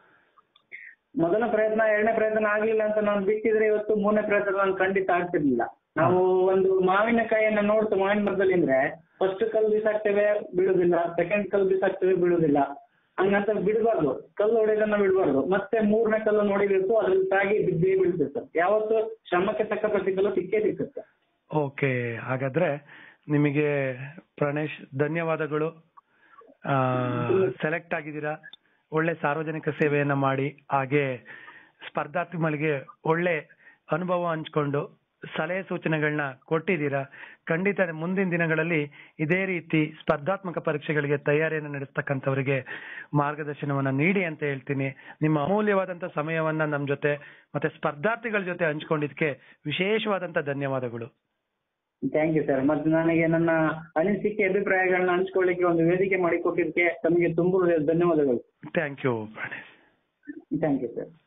ಮೊದಲ ಪ್ರಯತ್ನ ಎರಡನೇ ಪ್ರಯತ್ನ ಆಗ್ಲಿಲ್ಲ ಅಂತ ನಾನು ಬಿಟ್ಟಿದ್ರೆ ಇವತ್ತು ಮೂರನೇ ಪ್ರಯತ್ನ ನಾನು ಖಂಡಿತ ಆಗ್ತಿರ್ಲಿಲ್ಲ ನಾವು ಒಂದು ಮಾವಿನಕಾಯಿಯನ್ನ ನೋಡ್ತು ಮಾವಿನ ಮರದಲ್ಲಿ ಅಂದ್ರೆ ಫಸ್ಟ್ ಕಲ್ಲು ಬಿಸಾಕ್ತೇವೆ ಬೀಳುದಿಲ್ಲ ಸೆಕೆಂಡ್ ಕಲ್ಲು ಬಿಸಾಕ್ತೇವೆ ಬೀಳುದಿಲ್ಲ ಹಂಗಂತ ಬಿಡಬಾರ್ದು ಕಲ್ಲು ಹೊಡೆಯೋದನ್ನ ಬಿಡಬಾರ್ದು ಮತ್ತೆ ಮೂರನೇ ಕಲ್ಲು ನೋಡಿಬೇಕು ಅದ್ರಲ್ಲಿ ತಾಗಿ ಬಿದ್ದೇ ಬೀಳ್ತದೆ ಯಾವತ್ತು ಶ್ರಮಕ್ಕೆ ತಕ್ಕ ಪ್ರತಿಫಲ ಸಿಕ್ಕೇ ಸಿಕ್ಕುತ್ತೆ ಓಕೆ ಹಾಗಾದ್ರೆ ನಿಮಗೆ ಪ್ರಣೇಶ್ ಧನ್ಯವಾದಗಳು ಸೆಲೆಕ್ಟ್ ಆಗಿದ್ದೀರಾ ಒಳ್ಳೆ ಸಾರ್ವಜನಿಕ ಸೇವೆಯನ್ನ ಮಾಡಿ ಹಾಗೆ ಸ್ಪರ್ಧಾರ್ಥಿಗಳಿಗೆ ಒಳ್ಳೆ ಅನುಭವ ಹಂಚ್ಕೊಂಡು ಸಲಹೆ ಸೂಚನೆಗಳನ್ನ ಕೊಟ್ಟಿದ್ದೀರಾ ಖಂಡಿತ ಮುಂದಿನ ದಿನಗಳಲ್ಲಿ ಇದೇ ರೀತಿ ಸ್ಪರ್ಧಾತ್ಮಕ ಪರೀಕ್ಷೆಗಳಿಗೆ ತಯಾರಿಯನ್ನು ನಡೆಸ್ತಕ್ಕಂಥವರಿಗೆ ಮಾರ್ಗದರ್ಶನವನ್ನ ನೀಡಿ ಅಂತ ಹೇಳ್ತೀನಿ ನಿಮ್ಮ ಅಮೂಲ್ಯವಾದಂತ ಸಮಯವನ್ನ ನಮ್ಮ ಜೊತೆ ಮತ್ತೆ ಸ್ಪರ್ಧಾರ್ಥಿಗಳ ಜೊತೆ ಹಂಚ್ಕೊಂಡಿದ್ದಕ್ಕೆ ವಿಶೇಷವಾದಂತ ಧನ್ಯವಾದಗಳು ಥ್ಯಾಂಕ್ ಯು ಸರ್ ಮತ್ತೆ ನನಗೆ ನನ್ನ ಅನಿಸಿಕೆ ಅಭಿಪ್ರಾಯಗಳನ್ನ ಹಂಚ್ಕೊಳ್ಳಿಕ್ಕೆ ಒಂದು ವೇದಿಕೆ ಮಾಡಿಕೊಟ್ಟಿದ್ದಕ್ಕೆ ತಮಗೆ ತುಂಬ ಹೃದಯದ ಧನ್ಯವಾದಗಳು thank you Pranesh thank you sir